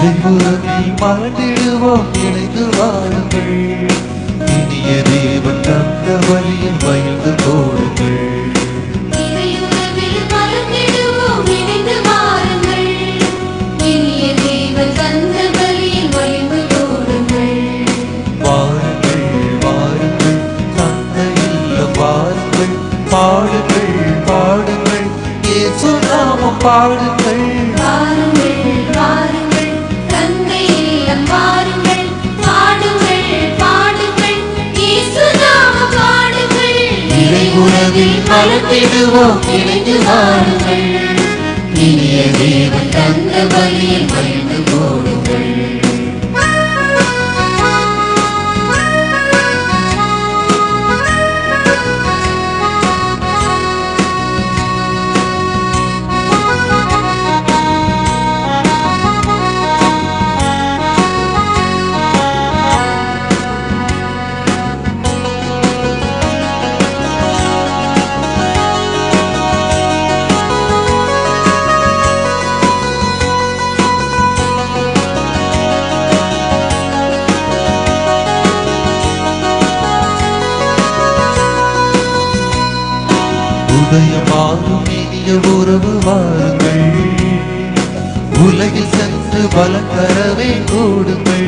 இறைமுகத்தில் மறந்திடுவோம் இணைந்து வாழுங்கள் இனிய தேவன் தந்த வழியில் மகிழ்ந்து போடுங்கள் இறையுறவில் மறந்திடுவோம் இணைந்து வாருங்கள் இனிய தேவன் தந்த பலியில் மகிழ்ந்து கூடுங்கள் வாருங்கள் வாருங்கள் தந்த இல்லம் வாருங்கள் பாடுங்கள் பாடுங்கள் இயேசு நாமம் பாடுங்கள் வாருங்கள் வாருங்கள் தந்தை இல்லம் வாருங்கள் பாடுங்கள் பாடுங்கள் இயேசு நாமம் பாடுங்கள் இறைமுகத்தில் மறந்திடுவோம் இணைந்து வாருங்கள் இனிய தேவன் தந்த பலியில் மகிழ்ந்து கூடுங்கள் உதயமாகும் இனிய உறவு வாருங்கள் உலகில் சென்று பலம் தரவே கூடுங்கள்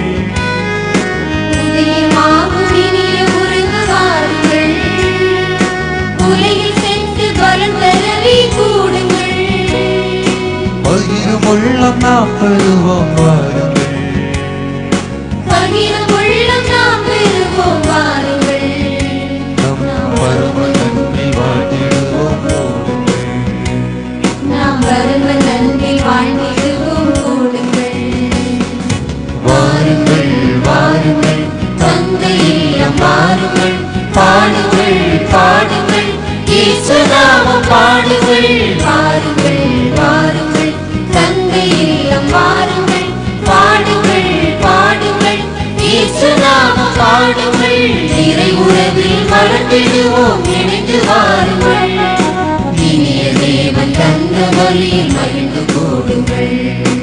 உதயமாகும் இனிய உறவு வாருங்கள். உலகில் சென்று பலன் தரவே கூடுங்கள். பகிரும் உள்ளம் நாம் பெறுவோம் வாருங்கள் பகிரும் உள்ளம் நாம் பெறுவோம் வாருங்கள். நம் பரம நன்மை வாழ்த்திடுவோம் கூடுங்கள் நாம் பரம நன்றில் வாழ்ந்திடுவோம் கூடுங்கள். வாருங்கள் வாருங்கள் தந்தை இல்லம் வாருங்கள். பாடுங்கள் பாடுங்கள் இயேசு நாமம் பாடுங்கள் வாருங்கள் வாருங்கள் தந்தை இல்லம் வாருங்கள் பாடுங்கள் பாடுங்கள் இயேசு நாமம் பாடுங்கள் இறை உறவில் மறந்திடுவோம் இணைந்து வாருங்கள் இனிய தேவன் தந்த வழியில் மகிழ்ந்து கூடுங்கள்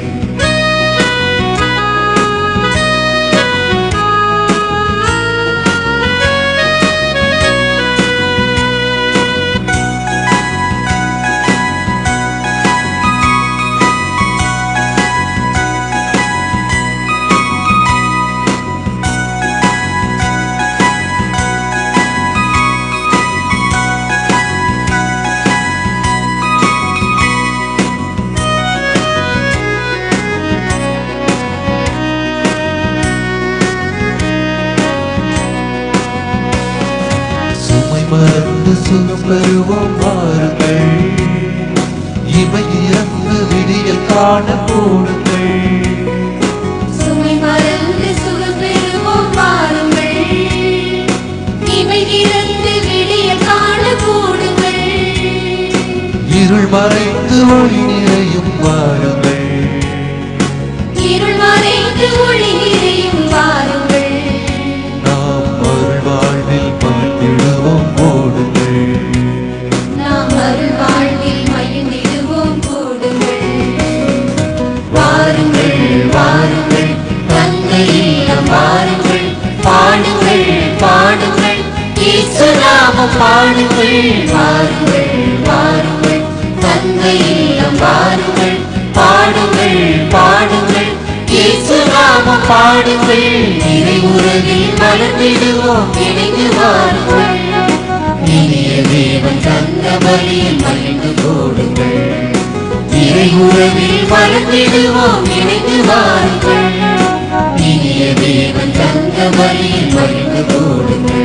சுமை மறந்து சுகம் பெறுவோம் வாருங்கள் இமை இறந்து விடியல் காண கூடுங்கள் சுமை மறந்து சுகம் பெறுவோம் வாருங்கள் இமை இறந்து விடிய காண கூடுங்கள் இருள் மறைந்து ஒளி நிறையும் வாருங்கள் இருள் மறைந்து ஒளி நிறையும் வாருங்கள் நாம் அருள் வாழ்வில் மகிழ்ந்திடுவோம் ஓடுங்கள் நாம் அருள் வாழ்வில் மகிழ்ந்திடுவோம் கூடுங்கள் வாருங்கள் வாருங்கள் தந்தை இல்லம் வாருங்கள் பாடுங்கள் பாடுங்கள் இயேசு நாமம் பாடுங்கள் வாருங்கள் வாருங்கள் தந்தை இல்லம் வாருங்கள் பாடுங்கள் பாடுங்கள் இயேசு நாமம் பாடுங்கள் இறை உறவில் மலர்ந்திடுவோம் இணைந்து வாருங்கள் இனிய தேவன் தந்த பலியில் மகிழ்ந்து கூடுங்கள் இறை உறவில் மலர்ந்திடுவோம் இணைந்து வாருங்கள் இனிய தேவன் தந்த பலியில் மகிழ்ந்து கூடுங்கள்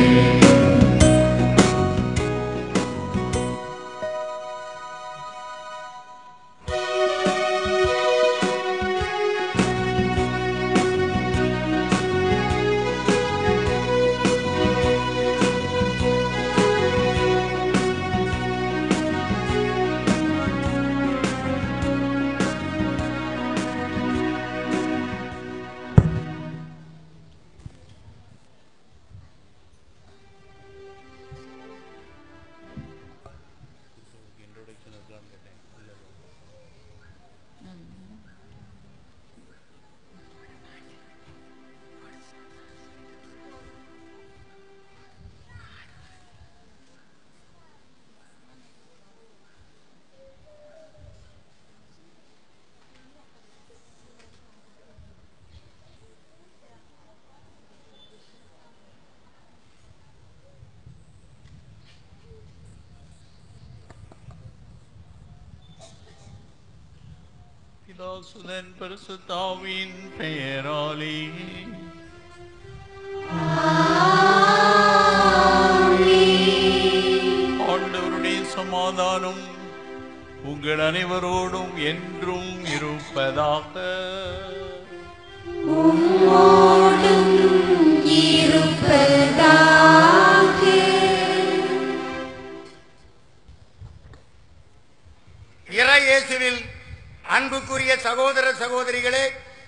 பிதாசுதன் பரிசுத்தாவின் பெயராலே ஆண்டவருடைய சமாதானம் உங்கள் அனைவரோடும் என்றும் இருப்பதாக உம்மோடும் இருப்பதாக இறையேசுவில் அன்புக்குரிய சகோதர சகோதரிகளே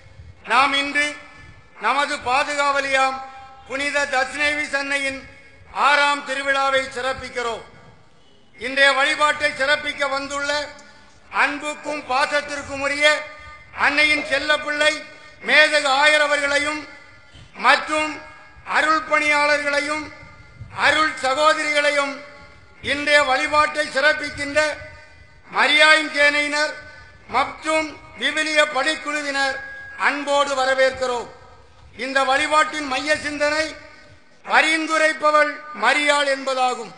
நாம் இன்று நமது பாதுகாவலியாம் புனித தட்சிணேவி சென்னையின் ஆறாம் திருவிழாவை சிறப்பிக்கிறோம் இன்றைய வழிபாட்டை சிறப்பிக்க வந்துள்ள அன்புக்கும் பாசத்திற்கும் உரிய அன்னையின் செல்லப்பிள்ளை மேதகு ஆயரவர்களையும் மற்றும் அருள் பணியாளர்களையும் அருள் சகோதரிகளையும் இன்றைய வழிபாட்டை சிறப்பிக்கின்ற மரியாயின் சேனையினர் மற்றும் விவிலிய படைக்குழுவினர் அன்போடு வரவேற்கிறோம் இந்த வழிபாட்டின் மைய சிந்தனை பரிந்துரைப்பவள் மரியாள் என்பதாகும்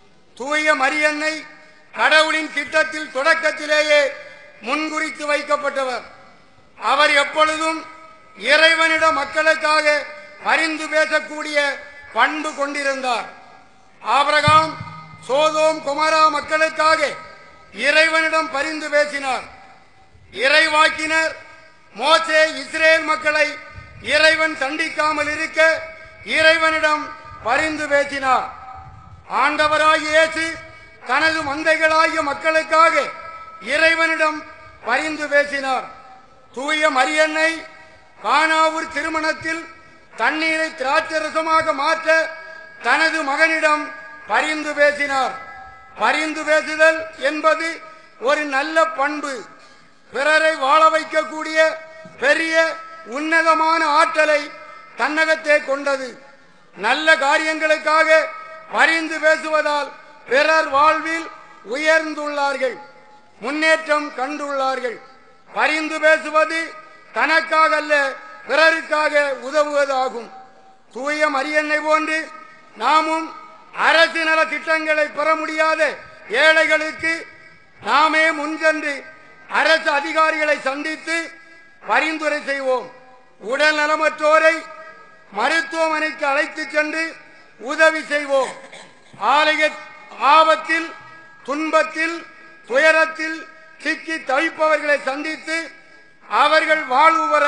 தூய மரியன்னை கடவுளின் திட்டத்தில் தொடக்கத்திலேயே முன்குறித்து வைக்கப்பட்டவர் அவர் எப்பொழுதும் இறைவனிட மக்களுக்காக பரிந்து பேசக்கூடிய பண்பு கொண்டிருந்தார் ஆபிரகாம் சோதோம் குமாரா மக்களுக்காக இறைவனிடம் பரிந்து பேசினார் இறைவாக்கினர் மோசே இஸ்ரேல் மக்களை இறைவன் தண்டிக்காமல் இருக்க இறைவனிடம் பரிந்து பேசினார் ஆண்டவராகிய இயேசு தனது மந்தைகளாகிய மக்களுக்காக இறைவனிடம் பரிந்து பேசினார் தூய மரியன்னை கானாவூர் திருமணத்தில் தண்ணீரை திராட்சரசமாக மாற்ற தனது மகனிடம் பரிந்து பேசினார் பரிந்து பேசுதல் என்பது ஒரு நல்ல பண்பு பிறரை வாழ வைக்கக்கூடிய பெரிய உன்னதமான ஆற்றலை தன்னகத்தே கொண்டது நல்ல காரியங்களுக்காக பரிந்து பேசுவதால் பிறர் வாழ்வில் உயர்ந்துள்ளார்கள் முன்னேற்றம் கண்டுள்ளார்கள் பரிந்து பேசுவது தனக்காக அல்ல பிறருக்காக உதவுவதாகும் தூய மரியன்னை போன்று நாமும் அரசு நல திட்டங்களை பெற முடியாத ஏழைகளுக்கு நாமே முன்சென்று அரசு அதிகாரிகளை சந்தித்து பரிந்துரை செய்வோம் உடல் நலமற்றோரை மருத்துவமனைக்கு அழைத்துச் சென்று உதவி செய்வோம் ஆலய ஆபத்தில் துன்பத்தில் துயரத்தில் சிக்கி தவிப்பவர்களை சந்தித்து அவர்கள் வாழ்வு பெற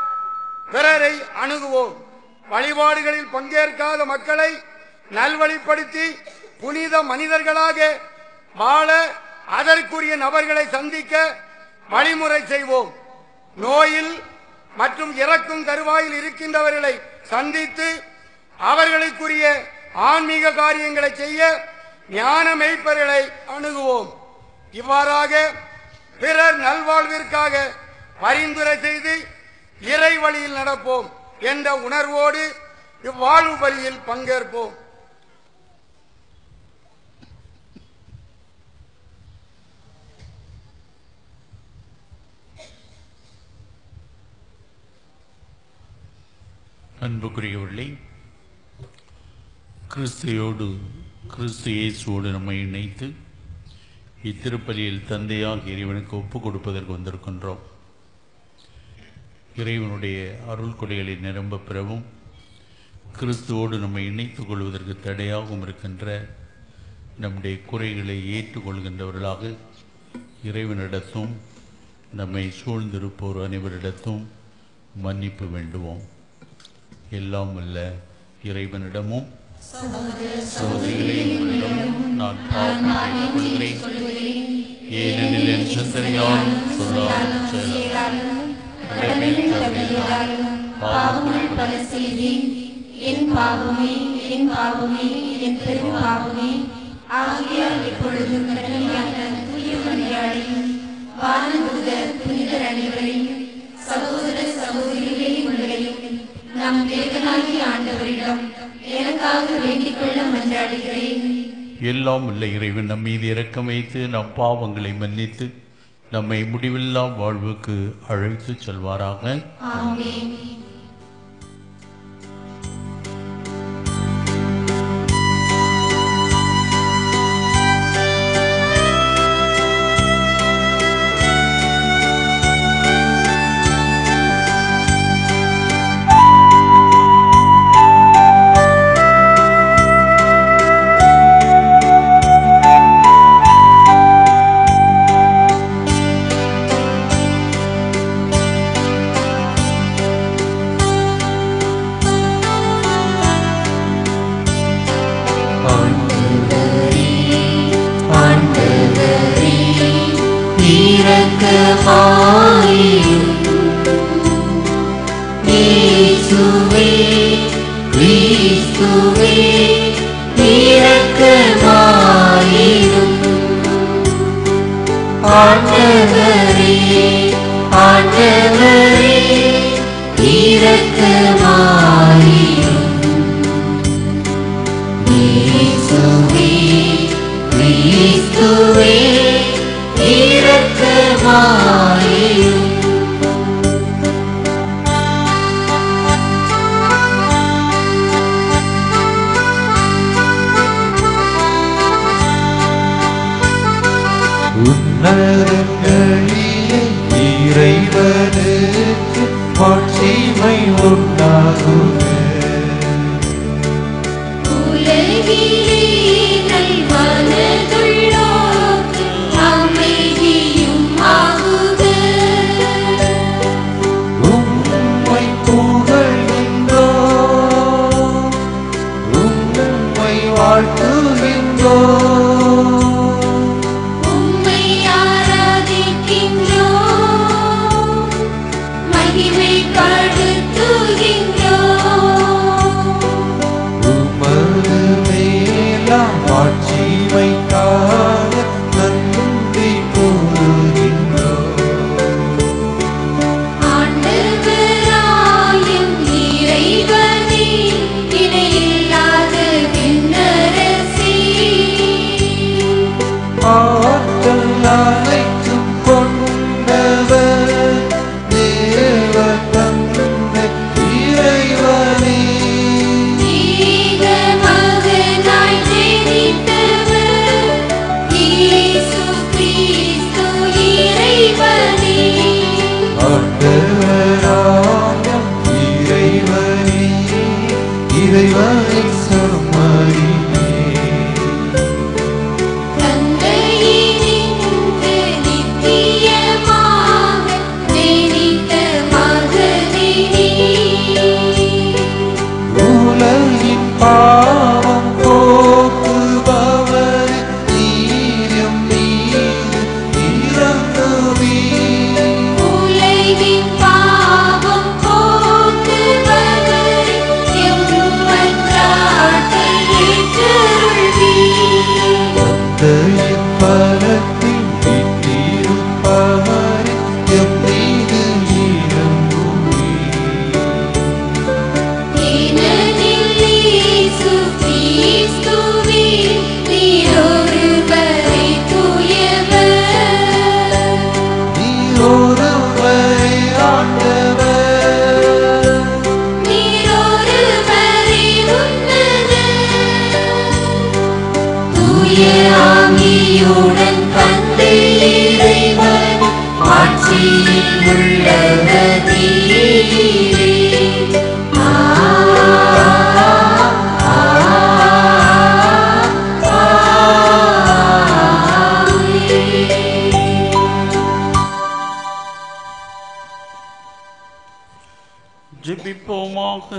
பிறரை அணுகுவோம் வழிபாடுகளில் பங்கேற்காத மக்களை நல்வழிப்படுத்தி புனித மனிதர்களாக வாழ அதற்குரிய நபர்களை சந்திக்க வழிமுறை செய்வோம் நோயில் மற்றும் இறக்கும் தருவாயில் இருக்கின்றவர்களை சந்தித்து அவர்களுக்குரிய ஆன்மீக காரியங்களை செய்ய ஞான மெய்ப்பர்களை அணுகுவோம் இவ்வாறாக பிறர் நல்வாழ்விற்காக பரிந்துரை செய்து இறை வழியில் நடப்போம் என்ற உணர்வோடு இவ்வாழ்வு பலியில் பங்கேற்போம் அன்புக்குரியவர்களே கிறிஸ்தையோடு கிறிஸ்து இயேசுவோடு நம்மை இணைத்து இத்திருப்பலியில் தந்தையாக இறைவனுக்கு ஒப்புக் கொடுப்பதற்கு வந்திருக்கின்றோம் இறைவனுடைய அருள் கொடைகளை நிரம்ப பெறவும் கிறிஸ்துவோடு நம்மை இணைத்துக் கொள்வதற்கு தடையாகவும் இருக்கின்ற நம்முடைய குறைகளை ஏற்றுக்கொள்கின்றவர்களாக இறைவனிடத்தும் நம்மை சூழ்ந்திருப்போர் அனைவரிடத்தும் மன்னிப்பு வேண்டுவோம் எல்லாம் வல்ல இறைவனிடமும் சகோதரிகளே உங்களிடமும் நான் பாவம் கொள்கிறேன் ஏனெனில் என் சிந்தனையால் சொல்லாலும் செயலாலும் கடமையில் தவறியதாலும் பாவங்கள் பல செய்தேன் என் பாவமே என் பாவமே என் பெரும் பாவமே ஆகியால் இப்பொழுதும் கடமையான தூய மரியாதையும் வானதூதர் புனிதர் அனைவரையும் சகோதர சகோதரிகளே உங்களையும் நம் தேவனாகிய ஆண்டவரிடம் எனக்காக வேண்டிக் கொள்ள மன்றாடுகிறேன் எல்லாம் உள்ள இறைவன் நம் மீது இரக்கம் வைத்து நம் பாவங்களை மன்னித்து நம்மை முடிவில்லா வாழ்வுக்கு அழைத்துச் செல்வாராக ஆமென் ஆ இயேசுவே கிறிஸ்துவே இரக்கமாயிரும் ஆண்டவரே ஆண்டவரே இரக்கமாயிரும் இயேசுவே கிறிஸ்துவே இரக்கமாயிரும் உன்னதங்களிலே இறைவனுக்கு மாட்சிமை உண்டாகுக உலகிலே நல்வனதுள்ளோர்க்கு அமைதியும் ஆகுக. உம்மை புகழ்கின்றோம் உம்மை வாழ்த்துகின்றோம் உம்மை ஆராதிக்கின்றோம். மகிமைப்படுத்துகின்றோம். உமது மேலாம் ஆட்சிமைக்காக நன்றி கூறுகின்றோம் ஆண்டவராயும் இறைவனே, இணையில்லாத விண்ணரசே. ஆற்றல் அனைத்தும் கொண்டவர் தேவ தந்தை இறைவனே ஏக மகனாய் ஜெனித்தவர், இயேசு கிறிஸ்து இறைவனே. ஆண்டவராம் இறைவனே இறைவனை சமரியே தந்தையினின்று நித்தியமாக ஜெனித்த மகனே உலகின் பாவம் போக்குபவர் நீரும் மீது இறங்குவீ உலகின் பாவம் போக்குபவரே, எம் மன்றாட்டை ஏற்றருள்வீர். தந்தையின் பலத்தில் வீற்றிருப்பவர் எம் மீது இறங்குவீ ஏனெனில் இயேசு கிறிஸ்துவே நீரொருவரே தூயவர். நீரொருவரே ஆண்டவர் நீரொருவரே உன்னதர். தூய ஆவியுடன் தந்தை இறைவன் ஆட்சியில் உள்ளவரே. ஆ, ஆ, ஆமென். ஜெபிப்போமாக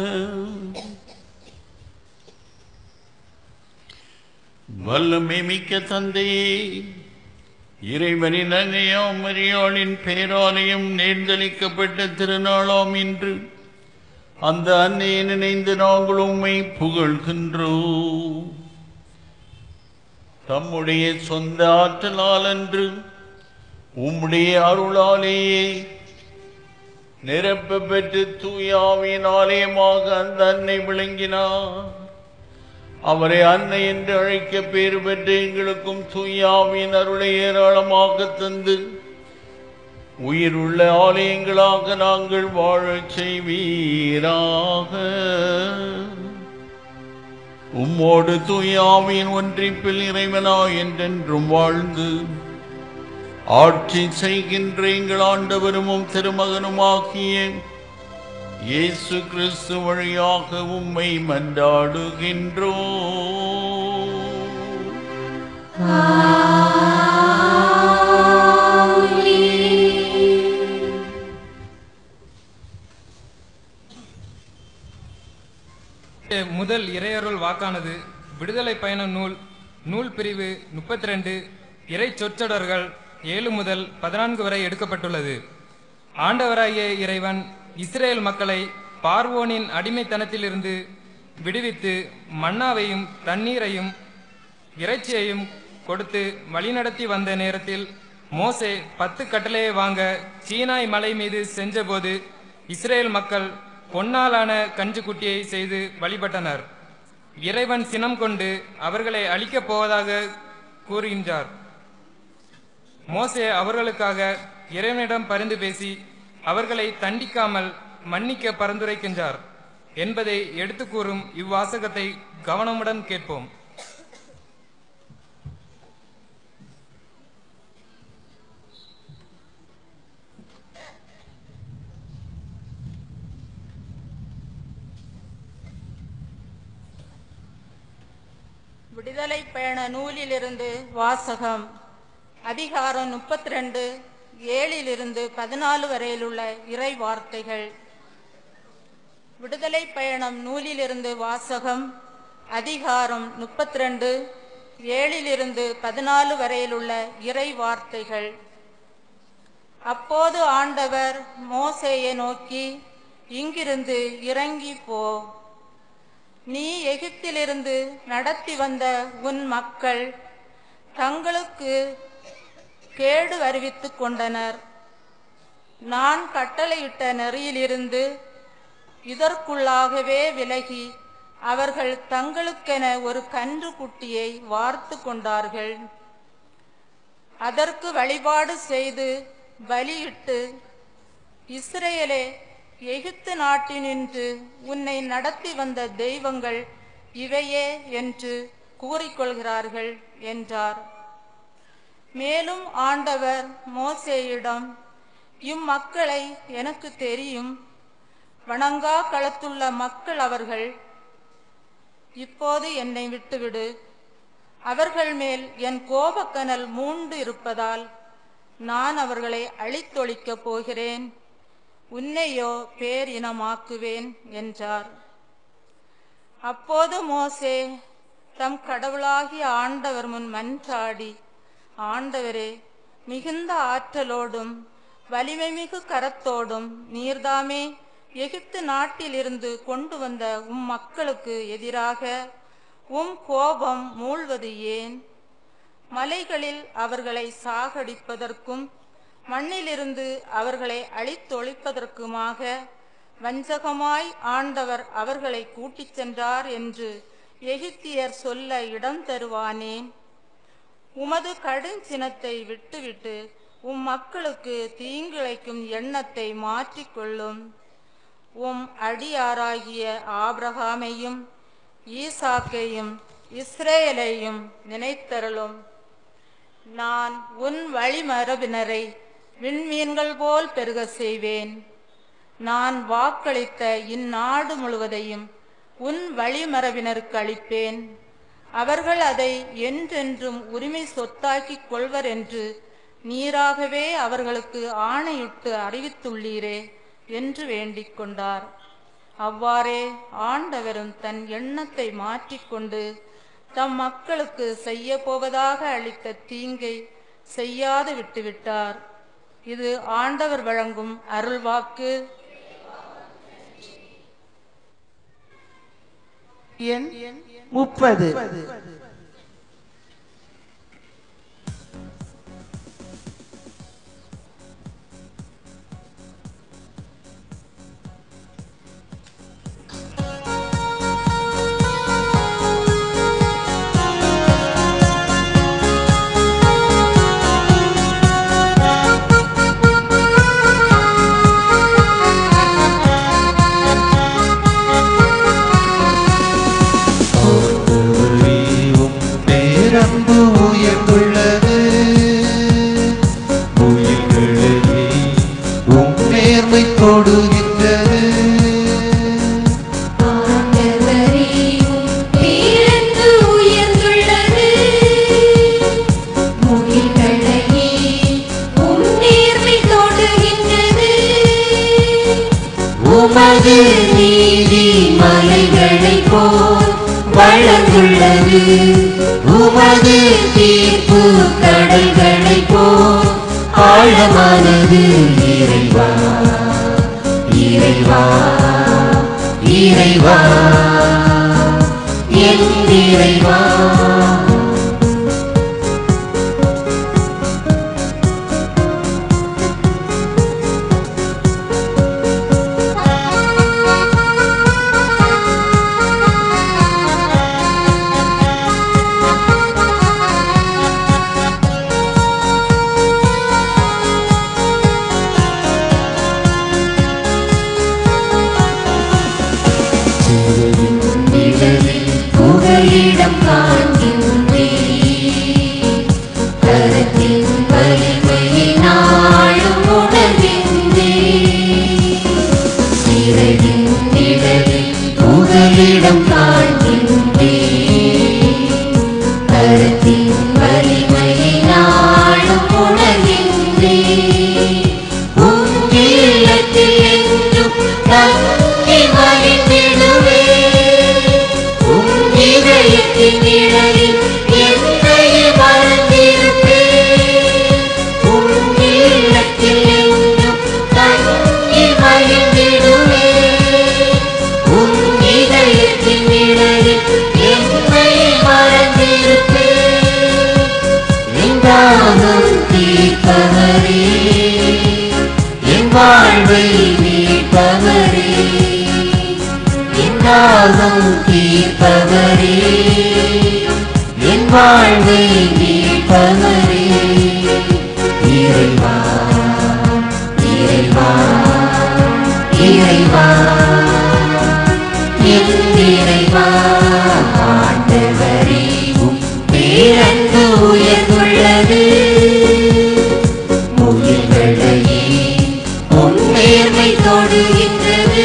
வல்லமை மிக்க தந்தையே இறைவனின் அங்கையாம் மரியாளின் பேராலயம் நேர்ந்தளிக்கப்பட்ட திருநாளாம் இன்று அந்த அன்னையை நினைந்து நாங்கள் உம்மை புகழ்கின்றோம் தம்முடைய சொந்த ஆற்றலால் அன்று உம்முடைய அருளாலேயே நிரப்ப பெற்று தூயாவின் ஆலயமாக அந்த அன்னை விளங்கினார் அவரை அன்னை என்று அழைக்க பேறு பெற்று எங்களுக்கும் தூயாவின் அருளை ஏராளமாக தந்து உயிருள்ள ஆலயங்களாக நாங்கள் வாழச் செய்வீராக உம்மோடு தூயாவின் ஒன்றிப்பில் இறைவனாய் என்றென்றும் வாழ்ந்து ஆட்சி செய்கின்ற எங்கள் ஆண்டவரும் உம் திருமகனுமாகிய இயேசு கிறிஸ்து வழியாக உம்மை மன்றாடுகின்றோ முதல் இறையருள் வாக்கானது விடுதலை பயண நூல் நூல் பிரிவு முப்பத்தி ரெண்டு இறை சொற்றொடர்கள் ஏழு முதல் பதினான்கு வரை எடுக்கப்பட்டுள்ளது ஆண்டவராகிய இறைவன் இஸ்ரேல் மக்களை பார்வோனின் அடிமைத்தனத்திலிருந்து விடுவித்து மன்னாவையும் தண்ணீரையும் இறைச்சியையும் கொடுத்து வழிநடத்தி வந்த நேரத்தில் மோசே பத்து கட்டளையை வாங்க சீனாய் மலை மீது சென்றபோது இஸ்ரேல் மக்கள் பொன்னாலான கஞ்சுக்குட்டியை செய்து வழிபட்டனர் இறைவன் சினம் கொண்டு அவர்களை அழிக்கப் போவதாக கூறுகின்றார் மோசே அவர்களுக்காக இறைவனிடம் பரிந்து பேசி அவர்களை தண்டிக்காமல் மன்னிக்க பரிந்துரைக்கின்றார் என்பதை எடுத்துக் கூறும் இவ்வாசகத்தை கவனமுடன் கேட்போம் விடுதலை பயண நூலிலிருந்து வாசகம் அதிகாரம் முப்பத்தி ரெண்டு ஏழிலிருந்து பதினாலு வரையிலுள்ள இறை வார்த்தைகள் விடுதலை பயணம் நூலிலிருந்து வாசகம் அதிகாரம் முப்பத்தி ரெண்டு ஏழிலிருந்து பதினாலு வரையிலுள்ள இறை வார்த்தைகள் அப்போது ஆண்டவர் மோசேயை நோக்கி இங்கிருந்து இறங்கி போ நீ எகிப்திலிருந்து நடத்தி வந்த உன் மக்கள் தங்களுக்கு கேடு அறிவித்துக் கொண்டனர் நான் கட்டளையிட்ட நெறியிலிருந்து இதற்குள்ளாகவே விலகி அவர்கள் தங்களுக்கென ஒரு கன்று குட்டியை வார்த்து கொண்டார்கள் அதற்கு வழிபாடு செய்து பலியிட்டு இஸ்ரேலே எகிப்து நாட்டினின்று உன்னை நடத்தி வந்த தெய்வங்கள் இவையே என்று கூறிக்கொள்கிறார்கள் என்றார் மேலும் ஆண்டவர் மோசேயிடம் இம்மக்களை எனக்கு தெரியும் வணங்கா களத்துள்ள மக்கள் அவர்கள் இப்போது என்னை விட்டுவிடு அவர்கள் மேல் என் கோபக்கனல் மூண்டு இருப்பதால் நான் அவர்களை அழித்தொழிக்கப் போகிறேன் உன்னையோ பேரினமாக்குவேன் என்றார் அப்போது மோசே தம் கடவுளாகிய ஆண்டவர் முன் மன்றாடி ஆண்டவரே மிகுந்த ஆற்றலோடும் வலிமைமிகு கரத்தோடும் நீர்தாமே எகிப்து நாட்டிலிருந்து கொண்டு வந்த உம் மக்களுக்கு எதிராக உம் கோபம் மூழ்வது ஏன் மலைகளில் அவர்களை சாகடிப்பதற்கும் மண்ணிலிருந்து அவர்களை அழித்தொழிப்பதற்குமாக வஞ்சகமாய் ஆண்டவர் அவர்களை கூட்டிச் சென்றார் என்று எகிப்தியர் சொல்ல இடம் தருவானேன் உமது கடுஞ்சினத்தை விட்டுவிட்டு உம் மக்களுக்கு தீங்கிழைக்கும் எண்ணத்தை மாற்றிக்கொள்ளும் உம் அடியாராகிய ஆபிரகாமையும் ஈசாக்கையும் இஸ்ரேலையும் நினைத்தருளும் நான் உன் வழிமரபினரை விண்மீன்கள் போல் பெருக செய்வேன் நான் வாக்களித்த இந்நாடு முழுவதையும் உன் வழிமரபினருக்கு அளிப்பேன் அவர்கள் அதை என்றென்றும் உரிமை சொத்தாக்கிக் கொள்வர் என்று நீராகவே அவர்களுக்கு ஆணையிட்டு அறிவித்துள்ளீரே என்று வேண்டிக் கொண்டார் அவ்வாறே ஆண்டவரும் தன் எண்ணத்தை மாற்றிக்கொண்டு தம் மக்களுக்கு செய்ய போவதாக அளித்த தீங்கை செய்யாது விட்டுவிட்டார் இது ஆண்டவர் வழங்கும் அருள்வாக்கு எண் முப்பது ஆண்டவரேவும் பேரன்பு உயர்ந்துள்ளது உயிர்களையே உம் நேர்மை தொடுகின்றது ஆண்டவரேயும் பேரன்பு உயர்ந்துள்ளது. முகில்களையே உம் நேர்மை தொடுகின்றது. உமது நீதி மலைகளைப் போல் வளர்ந்துள்ளது உமது தீர்ப்பு கடல்களைப் போல் ஆழமானது இறைவா இறைவா இறைவா என் இறைவா நிழலில் புகலிடம் காண்கின்றேன் கரத்தின் வலிமையை நாளும் உணர்கின்றேன் சிறகின் நிழலில் புகலிடம் காண்கின்றேன் கரத்தின் வலிமையை நாளும் உணர்கின்றேன் உன் இல்லத்தில் என்றும் தங்கி மகிழ்ந்திடுவேன் உன் இதயத்தின் நிழலில் என்னை மறந்திருப்பேன் உன் இல்லத்தில் என்றும் தங்கி மகிழ்ந்திடுவேன் உன் இதயத்தின் நிழலில் என்னை மறந்திருப்பேன் எங்காகும் தீர்ப்பவரே என் வாழ்வை மீட்பவரே எங்காகும் தீர்ப்பவரே என் வாழ்வை மீட்பவரே இறைவா இறைவா இறைவா என் இறைவா ஆண்டவரே உம் பேரன்பு உயர்ந்துள்ளது முகில்களையே உன் நேர்மை தொடுகின்றது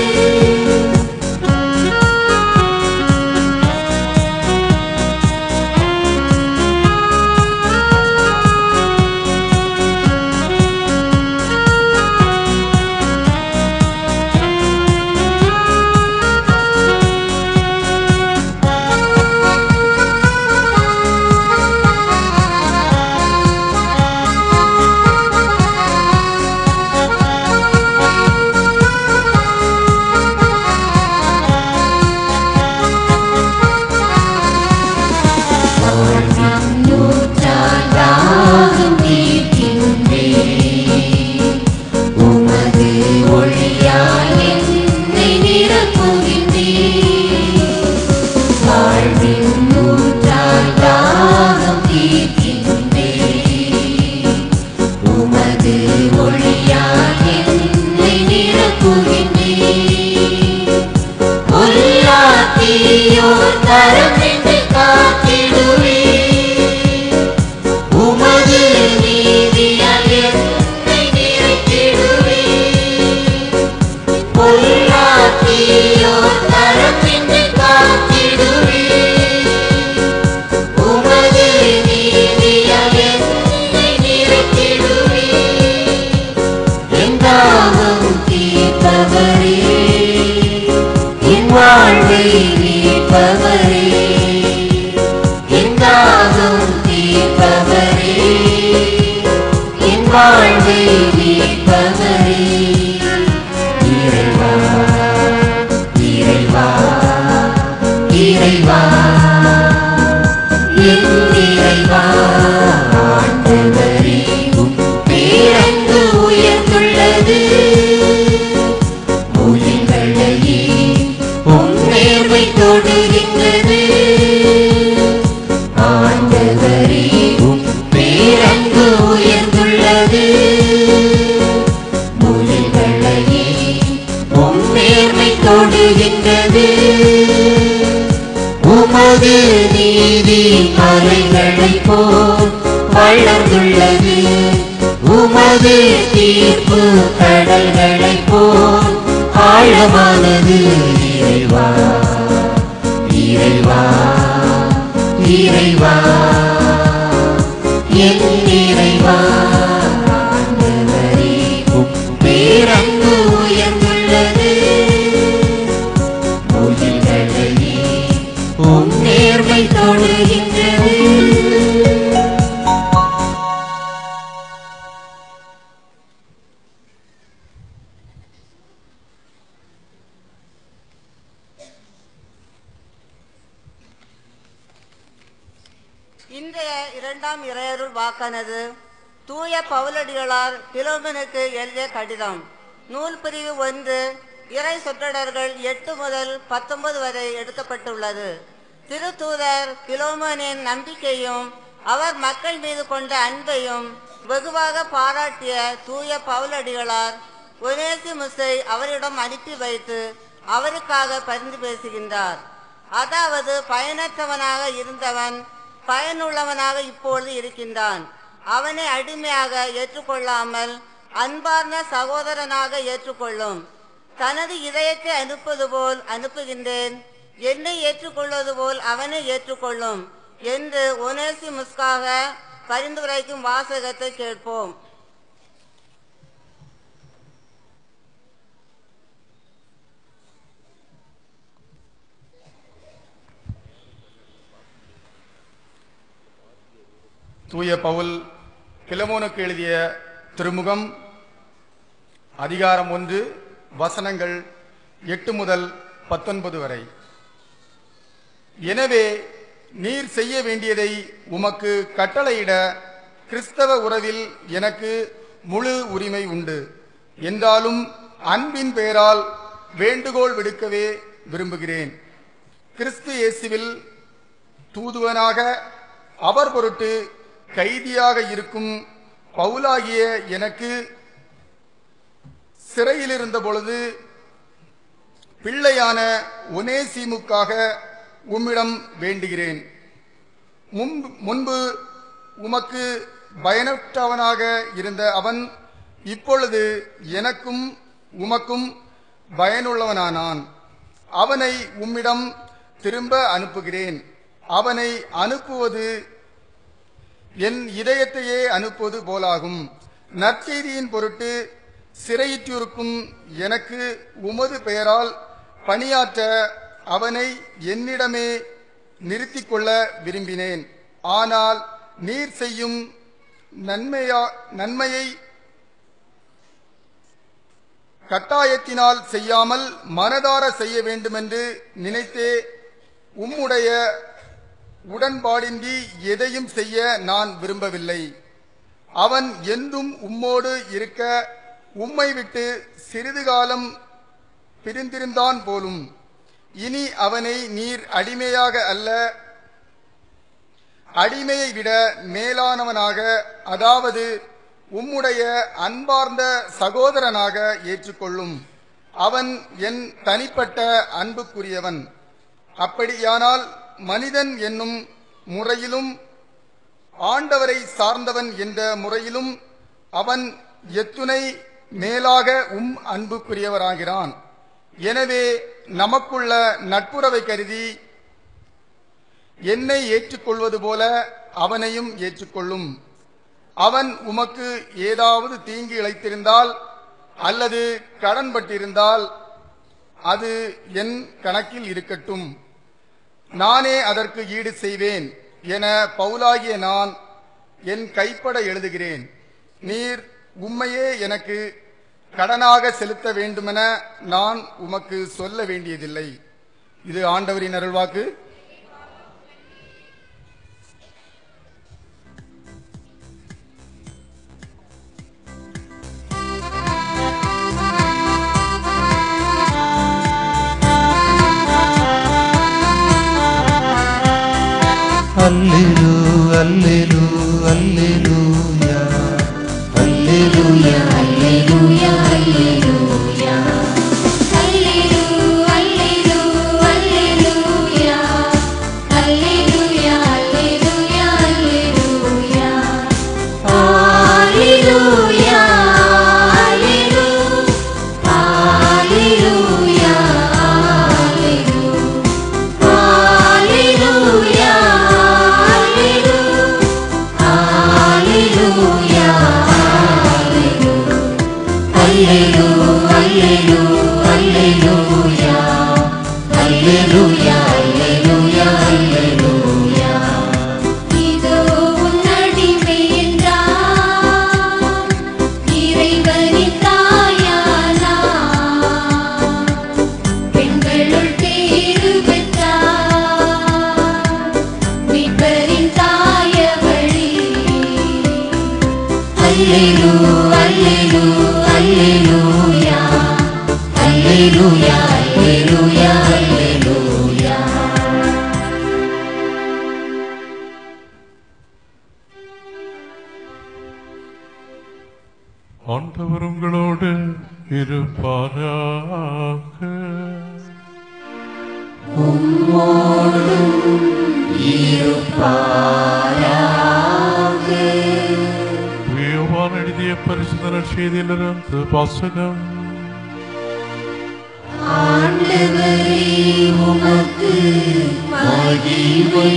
நூற்றாண்டாகும் தீர்க்கின்றேன் உமது ஒளியால் என்னை நிரப்புகின்றேன் வாழ்வின் நூற்றாண்டாகும் தீர்க்கின்றேன் உமது ஒளியால் என்னை நிரப்புகின்றேன் பொல்லாத்தியோர் தரமின்றி காத்திடுவே உமது நீதியால் என்னை நிறைத்திடுவே பொல்லாத்தியோர் தரமின்றி காத்திடுவே உமது நீதியால் என்னை நிறைத்திடுவே எங்காவும் தீர்ப்பவரே என் வாழ்வை மீட்பவரே எங்காகும் தீர்ப்பவரே என் வாழ்வை மீட்பவரே இறைவா இறைவா இறைவா என் இறைவா ஆண்டவரே உம் பேரன்பு உயர்ந்துள்ளது முயல்களையே உன் நேர்மை தொடுகின்றது ஆண்டவரே உம் பேரன்பு உயர்ந்துள்ளது முயல்களையே உன் நேர்மை தொடுகின்றது உமது நீதி மலைகளைப் போல் வளர்ந்துள்ளது உமது தீர்ப்பு கடல்களைப் போல் ஆழமானது இறைவா இறைவா இறைவா என் இறைவா ஆண்டவரே உம் பேரன்பு உயர்ந்துள்ளது முகில்களையே உம் நேர்மை தொடுகின்றது இன்றைய இரண்டாம் இறையருள் வாக்கானது தூய பவுலடிகளார் பிலோமனுக்கு எழுதிய கடிதம் நூல் பிரிவு ஒன்று இறை சொற்றொடர்கள் எட்டு முதல் பத்தொன்பது வரை எடுக்கப்பட்டுள்ளது திருத்தூதர் பிலோமனின் நம்பிக்கையும் அவர் மக்கள் மீது கொண்ட அன்பையும் வெகுவாக பாராட்டிய தூய பவுலடிகளார் ஒனேசிமுஸை அவரிடம் அனுப்பி வைத்து அவருக்காக பரிந்து பேசுகின்றார் அதாவது பயனற்றவனாக இருந்தவன் பயனுள்ளவனாக இப்பொழுது இருக்கின்றான் அவனை அடிமையாக ஏற்றுக்கொள்ளாமல் அன்பார்ந்த சகோதரனாக ஏற்றுக்கொள்ளும் தனது இதயத்தை அனுப்புவது போல் அனுப்புகின்றேன் என்னை ஏற்றுக்கொள்வது போல் அவனை ஏற்றுக்கொள்ளும் என்று ஒனேசி முஸ்காக பரிந்துரைக்கும் வாசகத்தை கேட்போம் தூய பவுல் பிலமோனுக்கு எழுதிய திருமுகம் அதிகாரம் ஒன்று வசனங்கள் எட்டு முதல் பத்தொன்பது வரை எனவே நீர் செய்ய வேண்டியதை உமக்கு கட்டளையிட கிறிஸ்தவ உறவில் எனக்கு முழு உரிமை உண்டு என்றாலும் அன்பின் பெயரால் வேண்டுகோள் விடுக்கவே விரும்புகிறேன் கிறிஸ்து இயேசுவில் தூதுவனாக அவர் பொருட்டு கைதியாக இருக்கும் பவுலாகிய எனக்கு சிறையில் இருந்த பொழுது பிள்ளையான ஒனேசிமுக்காக உம்மிடம் வேண்டுகிறேன் முன்பு முன்பு உமக்கு பயனற்றவனாக இருந்த அவன் இப்பொழுது எனக்கும் உமக்கும் பயனுள்ளவனானான் அவனை உம்மிடம் திரும்ப அனுப்புகிறேன் அவனை அனுப்புவது என் இதயத்தையே அனுப்புவது போலாகும் நற்செய்தியின் பொருட்டு சிறையிற்றிருக்கும் எனக்கு உமது பெயரால் பணியாற்ற அவனை என்னிடமே நிறுத்திக் கொள்ள விரும்பினேன் ஆனால் நீர் செய்யும் நன்மையா நன்மையை கட்டாயத்தினால் செய்யாமல் மனதார செய்ய வேண்டுமென்று நினைத்தே உம்முடைய உடன்பாடின்றி எதையும் செய்ய நான் விரும்பவில்லை அவன் என்றும் உம்மோடு இருக்க உம்மை விட்டு சிறிது காலம் பிரிந்திருந்தான் போலும் இனி அவனை நீர் அடிமையாக அல்ல அடிமையை விட மேலானவனாக அதாவது உம்முடைய அன்பார்ந்த சகோதரனாக ஏற்றுக்கொள்ளும் அவன் என் தனிப்பட்ட அன்புக்குரியவன் அப்படியானால் மனிதன் என்னும் முறையிலும் ஆண்டவரை சார்ந்தவன் என்ற முறையிலும் அவன் எத்துணை மேலாக உம் அன்புக்குரியவராகிறான் எனவே நமக்குள்ள நட்புறவை கருதி என்னை ஏற்றுக்கொள்வது போல அவனையும் ஏற்றுக்கொள்ளும் அவன் உமக்கு ஏதாவது தீங்கு இழைத்திருந்தால் அல்லது கடன்பட்டிருந்தால் அது என் கணக்கில் இருக்கட்டும் நானே அதற்கு ஈடு செய்வேன் என பவுலாகிய நான் என் கைப்பட எழுதுகிறேன் நீர் உம்மையே எனக்கு கடனாக செலுத்த வேண்டுமென நான் உமக்கு சொல்ல வேண்டியதில்லை இது ஆண்டவரின் அருள்வாக்கு அல்லேலூ அல்லேலூ அல்லேலூயா அல்லேலூயா அல்லேலூயா அல்லேலூயா அல்லேலூயா அல்லேலூயா அல்லேலூயா அல்லேலூயா அல்லேலூயா அல்லேலூயா அல்லேலூயா அல்லேலூயா அல்லேலூயா அல்லேலூயா அல்லேலூயா அல்லேலூயா ஆண்டவர் உங்களோடு இருப்பாராக யோவான் எழுதிய பரிசுத்த நற்செய்தியிலிருந்து வாசகம் ஆண்டவரே உமக்கு மகிமை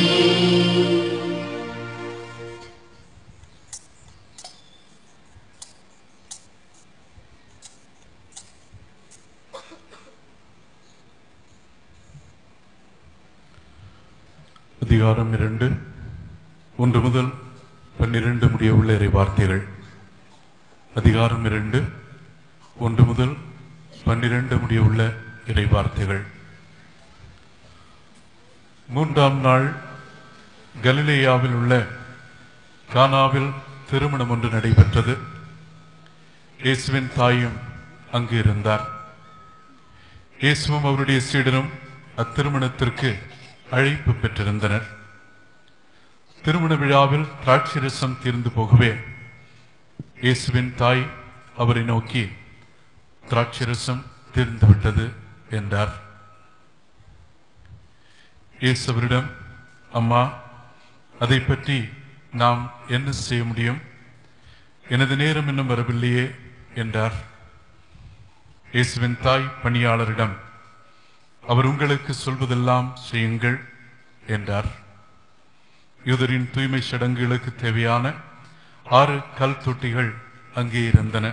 அதிகாரம் இரண்டு ஒன்று முதல் பன்னிரண்டு முடிய உள்ள இறை வார்த்தைகள் அதிகாரம் இரண்டு ஒன்று முதல் பன்னிரண்டு முடிய உள்ள இறை வார்த்தைகள் மூன்றாம் நாள் கலிலேயாவில் உள்ள கானாவில் திருமணம் ஒன்று நடைபெற்றது இயேசுவின் தாயும் அங்கு இருந்தார் இயேசுவும் அவருடைய சீடரும் அத்திருமணத்திற்கு அழைப்பு பெற்றிருந்தனர் திருமண விழாவில் திராட்சை ரசம் தீர்ந்து போகவே இயேசுவின் தாய் அவரை நோக்கி திராட்சை ரசம் தீர்ந்து விட்டது என்றார் இயேசு அவரிடம் அம்மா அதை பற்றி நாம் என்ன செய்ய முடியும் எனது நேரம் இன்னும் வரவில்லையே என்றார் இயேசுவின் தாய் பணியாளரிடம் அவர் உங்களுக்கு சொல்வதெல்லாம் செய்யுங்கள் என்றார் யூதரின் தூய்மை சடங்குகளுக்கு தேவையான ஆறு கல் தொட்டிகள் அங்கே இருந்தன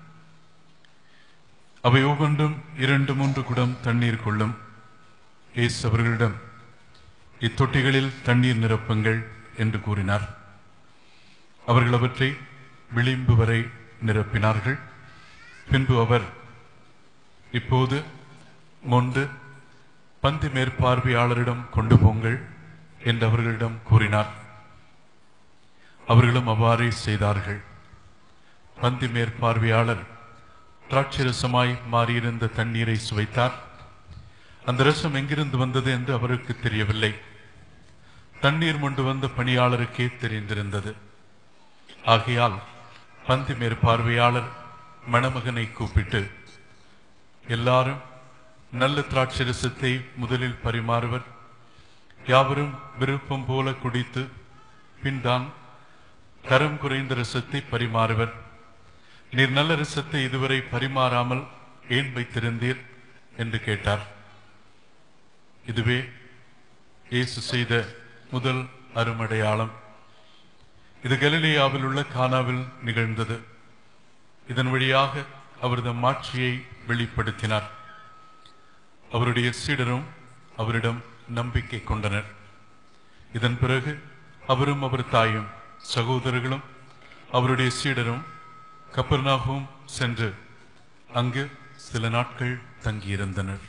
அவை ஒவ்வொன்றும் இரண்டு மூன்று குடம் தண்ணீர் கொள்ளும் இயேசு அவர்களிடம் இத்தொட்டிகளில் தண்ணீர் நிரப்புங்கள் என்று கூறினார் அவர்கள் அவற்றை விளிம்பு வரை நிரப்பினார்கள் பின்பு அவர் இப்போது மொண்டு பந்தி மேற்பார்வையாளரிடம் கொண்டு போங்கள் என்று அவர்களிடம் கூறினார் அவர்களும் அவ்வாறே செய்தார்கள் பந்தி மேற்பார்வையாளர் திராட்சை ரசமாய் மாறியிருந்த தண்ணீரை சுவைத்தார் அந்த ரசம் எங்கிருந்து வந்தது என்று அவருக்கு தெரியவில்லை தண்ணீர் கொண்டு வந்த பணியாளருக்கே தெரிந்திருந்தது ஆகையால் பந்தி மேற்பார்வையாளர் மணமகனை கூப்பிட்டு எல்லாரும் நல்ல திராட்சை ரசத்தை முதலில் பரிமாறுவர் யாவரும் விருப்பம் போல குடித்து பின் தான் தரம் குறைந்த ரசத்தை பரிமாறுவர் நீர் நல்ல ரசத்தை இதுவரை பரிமாறாமல் ஏன் வைத்திருந்தீர் என்று கேட்டார் இதுவே இயேசு செய்த முதல் அருமடையாளம் இது கலிலேயாவில் உள்ள கானாவில் நிகழ்ந்தது இதன் வழியாக அவரது மாட்சியை வெளிப்படுத்தினார் அவருடைய சீடரும் அவரிடம் நம்பிக்கை கொண்டனர் இதன் பிறகு அவரும் அவர் தாயும் சகோதரர்களும் அவருடைய சீடரும் கப்பர்நாகவும் சென்று அங்கு சில நாட்கள் தங்கியிருந்தனர்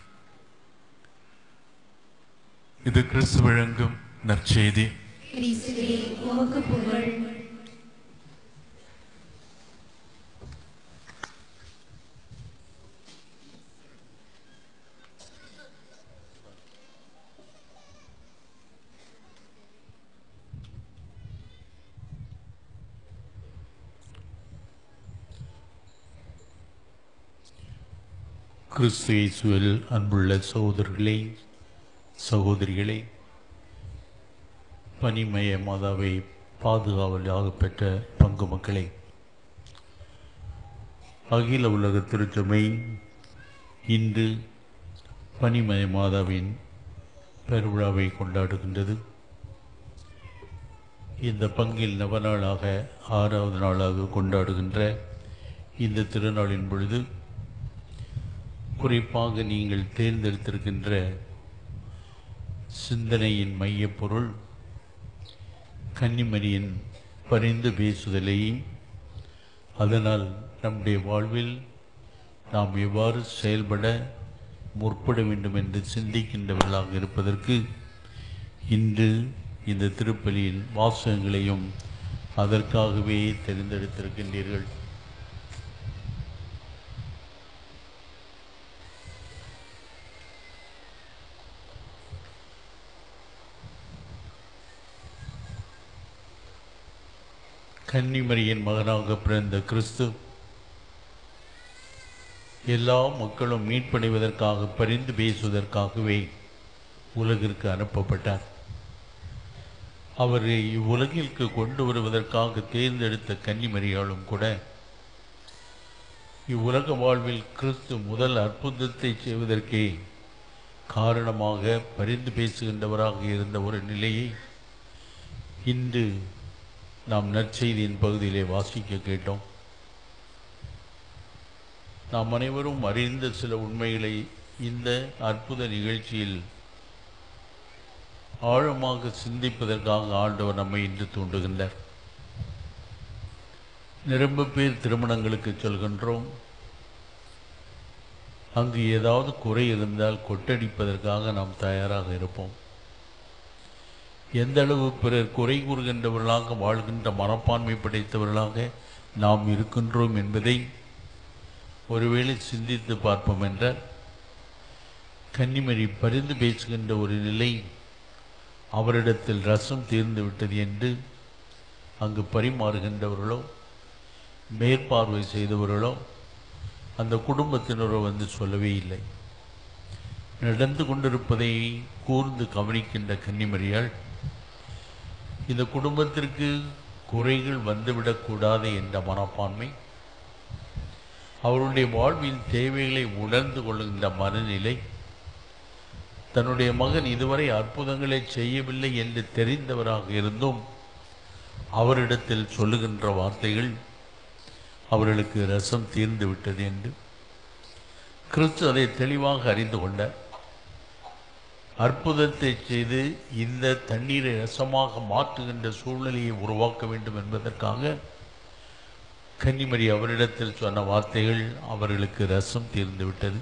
இது கிறிஸ்து வழங்கும் நற்செய்தி கிறிஸ்துவே உமக்கு புகழ் கிறிஸ்து இயேசுவில் அன்புள்ள சகோதரர்களே சகோதரிகளே பனிமய மாதாவை பாதுகாவலாக பெற்ற பங்கு மக்களே அகில உலக திருச்சபை இன்று பனிமய மாதாவின் பெருவிழாவை கொண்டாடுகின்றது இந்த பங்கில் நவநாளாக ஆறாவது நாளாக கொண்டாடுகின்ற இந்த திருநாளின் பொழுது குறிப்பாக நீங்கள் தேர்ந்தெடுத்திருக்கின்ற சிந்தனையின் மையப்பொருள் கன்னிமரியின் பரிந்து பேசுதலை அதனால் நம்முடைய வாழ்வில் நாம் எவ்வாறு செயல்பட முற்பட வேண்டும் என்று சிந்திக்கின்றவர்களாக இருப்பதற்கு இன்று இந்த திருப்பலியின் வாசகங்களையும் அதற்காகவே தெரிந்தெடுத்திருக்கின்றீர்கள் கன்னிமரியின் மகனாக பிறந்த கிறிஸ்து எல்லா மக்களும் மீட்படைவதற்காக பரிந்து பேசுவதற்காகவே உலகிற்கு அனுப்பப்பட்டார் அவரை இவ்வுலகிற்கு கொண்டு வருவதற்காக தேர்ந்தெடுத்த கன்னிமரியாலும் கூட இவ்வுலக வாழ்வில் கிறிஸ்து முதல் அற்புதத்தை செய்வதற்கே காரணமாக பரிந்து பேசுகின்றவராக இருந்த ஒரு நிலையை இன்று நாம் நற்செய்தியின் பகுதியிலே வாசிக்க கேட்டோம் நாம் அனைவரும் அறிந்த சில உண்மைகளை இந்த அற்புத நிகழ்ச்சியில் ஆழமாக சிந்திப்பதற்காக ஆண்டவர் நம்மை இன்று தூண்டுகின்றார் நிரம்ப பேர் திருமணங்களுக்கு செல்கின்றோம் அங்கு ஏதாவது குறை இருந்தால் கொட்டடிப்பதற்காக நாம் தயாராக இருப்போம் எந்த அளவு பிறர் குறை கூறுகின்றவர்களாக வாழ்கின்ற மனப்பான்மை படைத்தவர்களாக நாம் இருக்கின்றோம் என்பதை ஒருவேளை சிந்தித்து பார்ப்போம் என்றால் கன்னிமரி பரிந்து பேசுகின்ற ஒரு நிலை அவரிடத்தில் ரசம் தீர்ந்து விட்டது என்று அங்கு பரிமாறுகின்றவர்களோ மேற்பார்வை செய்தவர்களோ அந்த குடும்பத்தினரோ வந்து சொல்லவே இல்லை நடந்து கொண்டிருப்பதை கூர்ந்து கவனிக்கின்ற கன்னிமரியால் இந்த குடும்பத்திற்கு குறைகள் வந்துவிடக்கூடாது என்ற மனப்பான்மை அவருடைய வாழ்வின் தேவைகளை உணர்ந்து கொள்கின்ற மனநிலை தன்னுடைய மகன் இதுவரை அற்புதங்களை செய்யவில்லை என்று தெரிந்தவராக இருந்தும் அவரிடத்தில் சொல்லுகின்ற வார்த்தைகள் அவர்களுக்கு ரசம் தீர்ந்து விட்டது என்று கிறிஸ்து அதை தெளிவாக அறிந்து கொண்டார் அற்புதத்தை செய்து இந்த தண்ணீரை ரசமாக மாற்றுகின்ற சூழ்நிலையை உருவாக்க வேண்டும் என்பதற்காக கன்னிமரி அவரிடத்தில் சொன்ன வார்த்தைகள் அவர்களுக்கு ரசம் தீர்ந்து விட்டது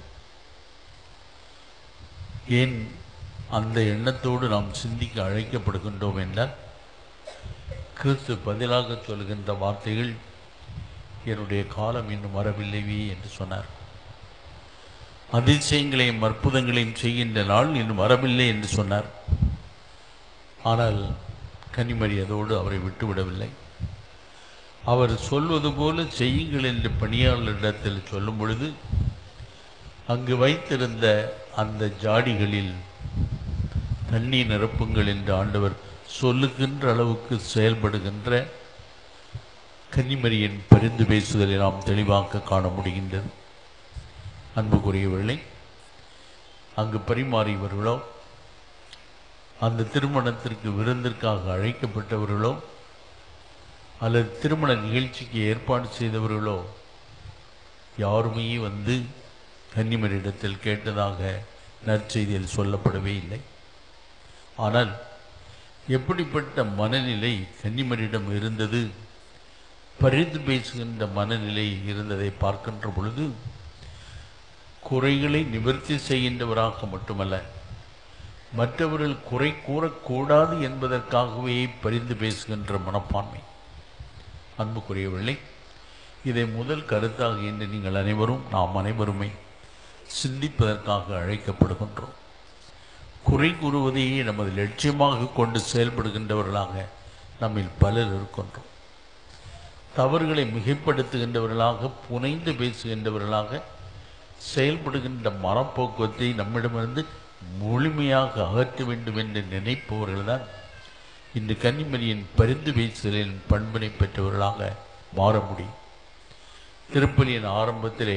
ஏன் அந்த எண்ணத்தோடு நாம் சிந்திக்க அழைக்கப்படுகின்றோம் என்றால் கிறிஸ்து பதிலாக சொல்கின்ற வார்த்தைகள் என்னுடைய காலம் இன்னும் வரவில்லைவே என்று சொன்னார் அதிசயங்களையும் அற்புதங்களையும் செய்கின்ற நாள் இன்னும் வரவில்லை என்று சொன்னார் ஆனால் கன்னிமரி அதோடு அவரை விட்டுவிடவில்லை அவர் சொல்வது போல செய்யுங்கள் என்று பணியாளரிடத்தில் சொல்லும் பொழுது அங்கு வைத்திருந்த அந்த ஜாடிகளில் தண்ணீர் நிரப்புங்கள் என்று ஆண்டவர் சொல்லுகின்ற அளவுக்கு செயல்படுகின்ற கன்னிமரியின் பரிந்து பேசுதலை நாம் தெளிவாக காண முடிகின்றது அன்புக்குரியவர்களை அங்கு பரிமாறியவர்களோ அந்த திருமணத்திற்கு விருந்திற்காக அழைக்கப்பட்டவர்களோ அல்லது திருமண நிகழ்ச்சிக்கு ஏற்பாடு செய்தவர்களோ யாருமே வந்து கன்னிமரிடத்தில் கேட்டதாக நற்செய்தியில் சொல்லப்படவே இல்லை ஆனால் எப்படிப்பட்ட மனநிலை கன்னிமரிடம் இருந்தது பரிந்து பேசுகின்ற மனநிலை இருந்ததை பார்க்கின்ற பொழுது குறைகளை நிவர்த்தி செய்கின்றவராக மட்டுமல்ல மற்றவர்கள் குறை கூறக்கூடாது என்பதற்காகவே பரிந்து பேசுகின்ற மனப்பான்மை அன்புக்குரியவில்லை இதை முதல் கருத்தாக இன்று நீங்கள் அனைவரும் நாம் அனைவருமே சிந்திப்பதற்காக அழைக்கப்படுகின்றோம் குறை கூறுவதையே நமது லட்சியமாக கொண்டு செயல்படுகின்றவர்களாக நம்மில் பலர் இருக்கின்றோம் தவறுகளை மிகைப்படுத்துகின்றவர்களாக புனைந்து பேசுகின்றவர்களாக செயல்படுகின்ற மனப்போக்குவத்தை நம்மிடமிருந்து முழுமையாக அகற்ற வேண்டும் என்று நினைப்பவர்கள்தான் இன்று கன்னிமரியின் பரிந்து பேசுதலின் பண்பினை பெற்றவர்களாக மாற முடியும் திருப்பலியின் ஆரம்பத்திலே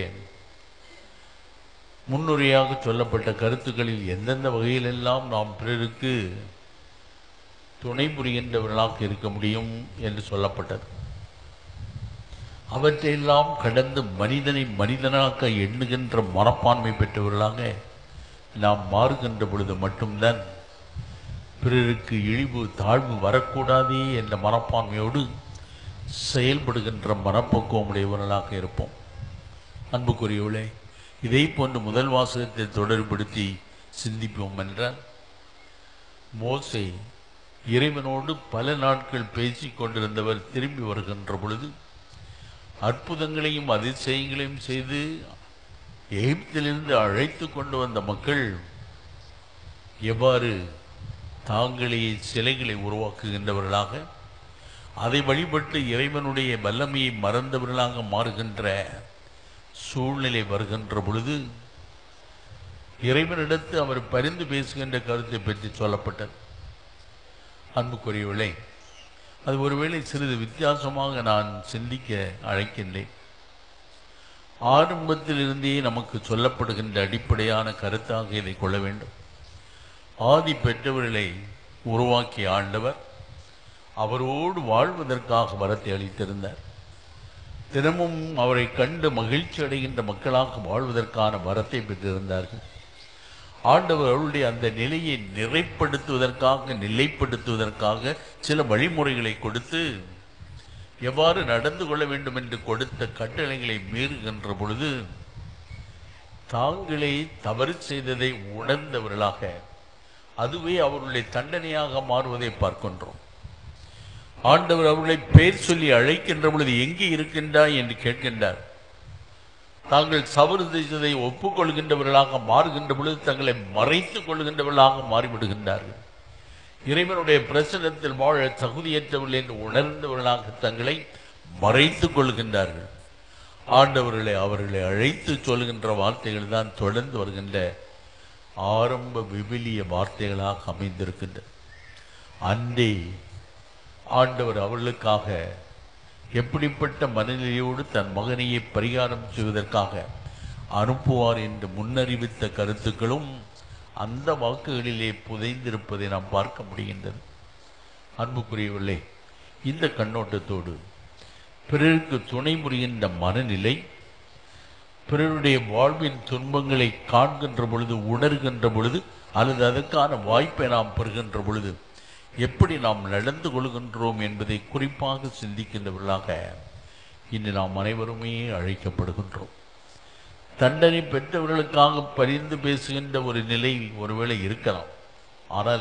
முன்னுரையாக சொல்லப்பட்ட கருத்துக்களில் எந்தெந்த வகையிலெல்லாம் நாம் பிறருக்கு துணை புரிகின்றவர்களாக இருக்க முடியும் என்று சொல்லப்பட்டது அவற்றையெல்லாம் கடந்து மனிதனை மனிதனாக்க எண்ணுகின்ற மனப்பான்மை பெற்றவர்களாக நாம் மாறுகின்ற பொழுது மட்டும்தான் பிறருக்கு இழிவு தாழ்வு வரக்கூடாதே என்ற மனப்பான்மையோடு செயல்படுகின்ற மனப்பக்குவம் உடையவர்களாக இருப்போம் அன்புக்குரியவளே இதை போன்று முதல் வாசகத்தை தொடர்படுத்தி சிந்திப்போம் என்றால் மோசே இறைவனோடு பல நாட்கள் பேசிக் கொண்டிருந்தவர் திரும்பி வருகின்ற பொழுது அற்புதங்களையும் அதிசயங்களையும் செய்து எகிப்திலிருந்து அழைத்து கொண்டு வந்த மக்கள் எவ்வாறு தாங்களே சிலைகளை உருவாக்குகின்றவர்களாக அதை வழிபட்டு இறைவனுடைய வல்லமையை மறந்தவர்களாக மாறுகின்ற சூழ்நிலை வருகின்ற பொழுது இறைவனிடத்து அவர் பரிந்து பேசுகின்ற கருத்தை பற்றி சொல்லப்பட்டது அன்புக்குரியவர்களே அது ஒருவேளை சிறிது வித்தியாசமாக நான் சிந்திக்க அழைக்கின்றேன் ஆரம்பத்திலிருந்தே நமக்கு சொல்லப்படுகின்ற அடிப்படையான கருத்தாக இதை கொள்ள வேண்டும் ஆதி பெற்றவர்களை உருவாக்கிய ஆண்டவர் அவரோடு வாழ்வதற்காக வரத்தை அளித்திருந்தார் தினமும் அவரை கண்டு மகிழ்ச்சி அடைகின்ற மக்களாக வாழ்வதற்கான வரத்தை பெற்றிருந்தார்கள் ஆண்டவர் அவருடைய அந்த நிலையை நிறைப்படுத்துவதற்காக நிலைப்படுத்துவதற்காக சில வழிமுறைகளை கொடுத்து எவ்வாறு நடந்து கொள்ள வேண்டும் என்று கொடுத்த கட்டளைகளை மீறுகின்ற பொழுது தாங்களே தவறு செய்ததை உணர்ந்தவர்களாக அதுவே அவர்களுடைய தண்டனையாக மாறுவதை பார்க்கின்றோம் ஆண்டவர் அவர்களை பெயர் சொல்லி அழைக்கின்ற பொழுது எங்கே இருக்கின்றாய் என்று கேட்கின்றார் தாங்கள் சவறு செய்ததை ஒப்புக்கொள்கின்றவர்களாக மாறுகின்ற பொழுது தங்களை மறைத்துக் கொள்கின்றவர்களாக மாறிவிடுகின்றார்கள் இறைவனுடைய பிரசனத்தில் வாழ தகுதியற்றவர்கள் என்று உணர்ந்தவர்களாக தங்களை மறைத்துக் கொள்கின்றார்கள் ஆண்டவர்களை அவர்களை அழைத்து சொல்கின்ற வார்த்தைகள் தான் தொடர்ந்து வருகின்ற ஆரம்ப விவிலிய வார்த்தைகளாக அமைந்திருக்கின்றன அன்றே ஆண்டவர் அவர்களுக்காக எப்படிப்பட்ட மனநிலையோடு தன் மகனையை பரிகாரம் செய்வதற்காக அனுப்புவார் என்று முன்னறிவித்த கருத்துக்களும் அந்த வாக்குகளிலே புதைந்திருப்பதை நாம் பார்க்க முடிகின்றது அன்புக்குரியவர்களே இந்த கண்ணோட்டத்தோடு பிறருக்கு துணை புரிகின்ற மனநிலை பிறருடைய வாழ்வின் துன்பங்களை காண்கின்ற பொழுது உணர்கின்ற பொழுது அல்லது அதற்கான வாய்ப்பை நாம் பெறுகின்ற பொழுது எப்படி நாம் நடந்து கொள்கின்றோம் என்பதை குறிப்பாக சிந்திக்கின்றவர்களாக இன்று நாம் அனைவருமே அழைக்கப்படுகின்றோம் தண்டனை பெற்றவர்களுக்காக பரிந்து பேசுகின்ற ஒரு நிலை ஒருவேளை இருக்கலாம் ஆனால்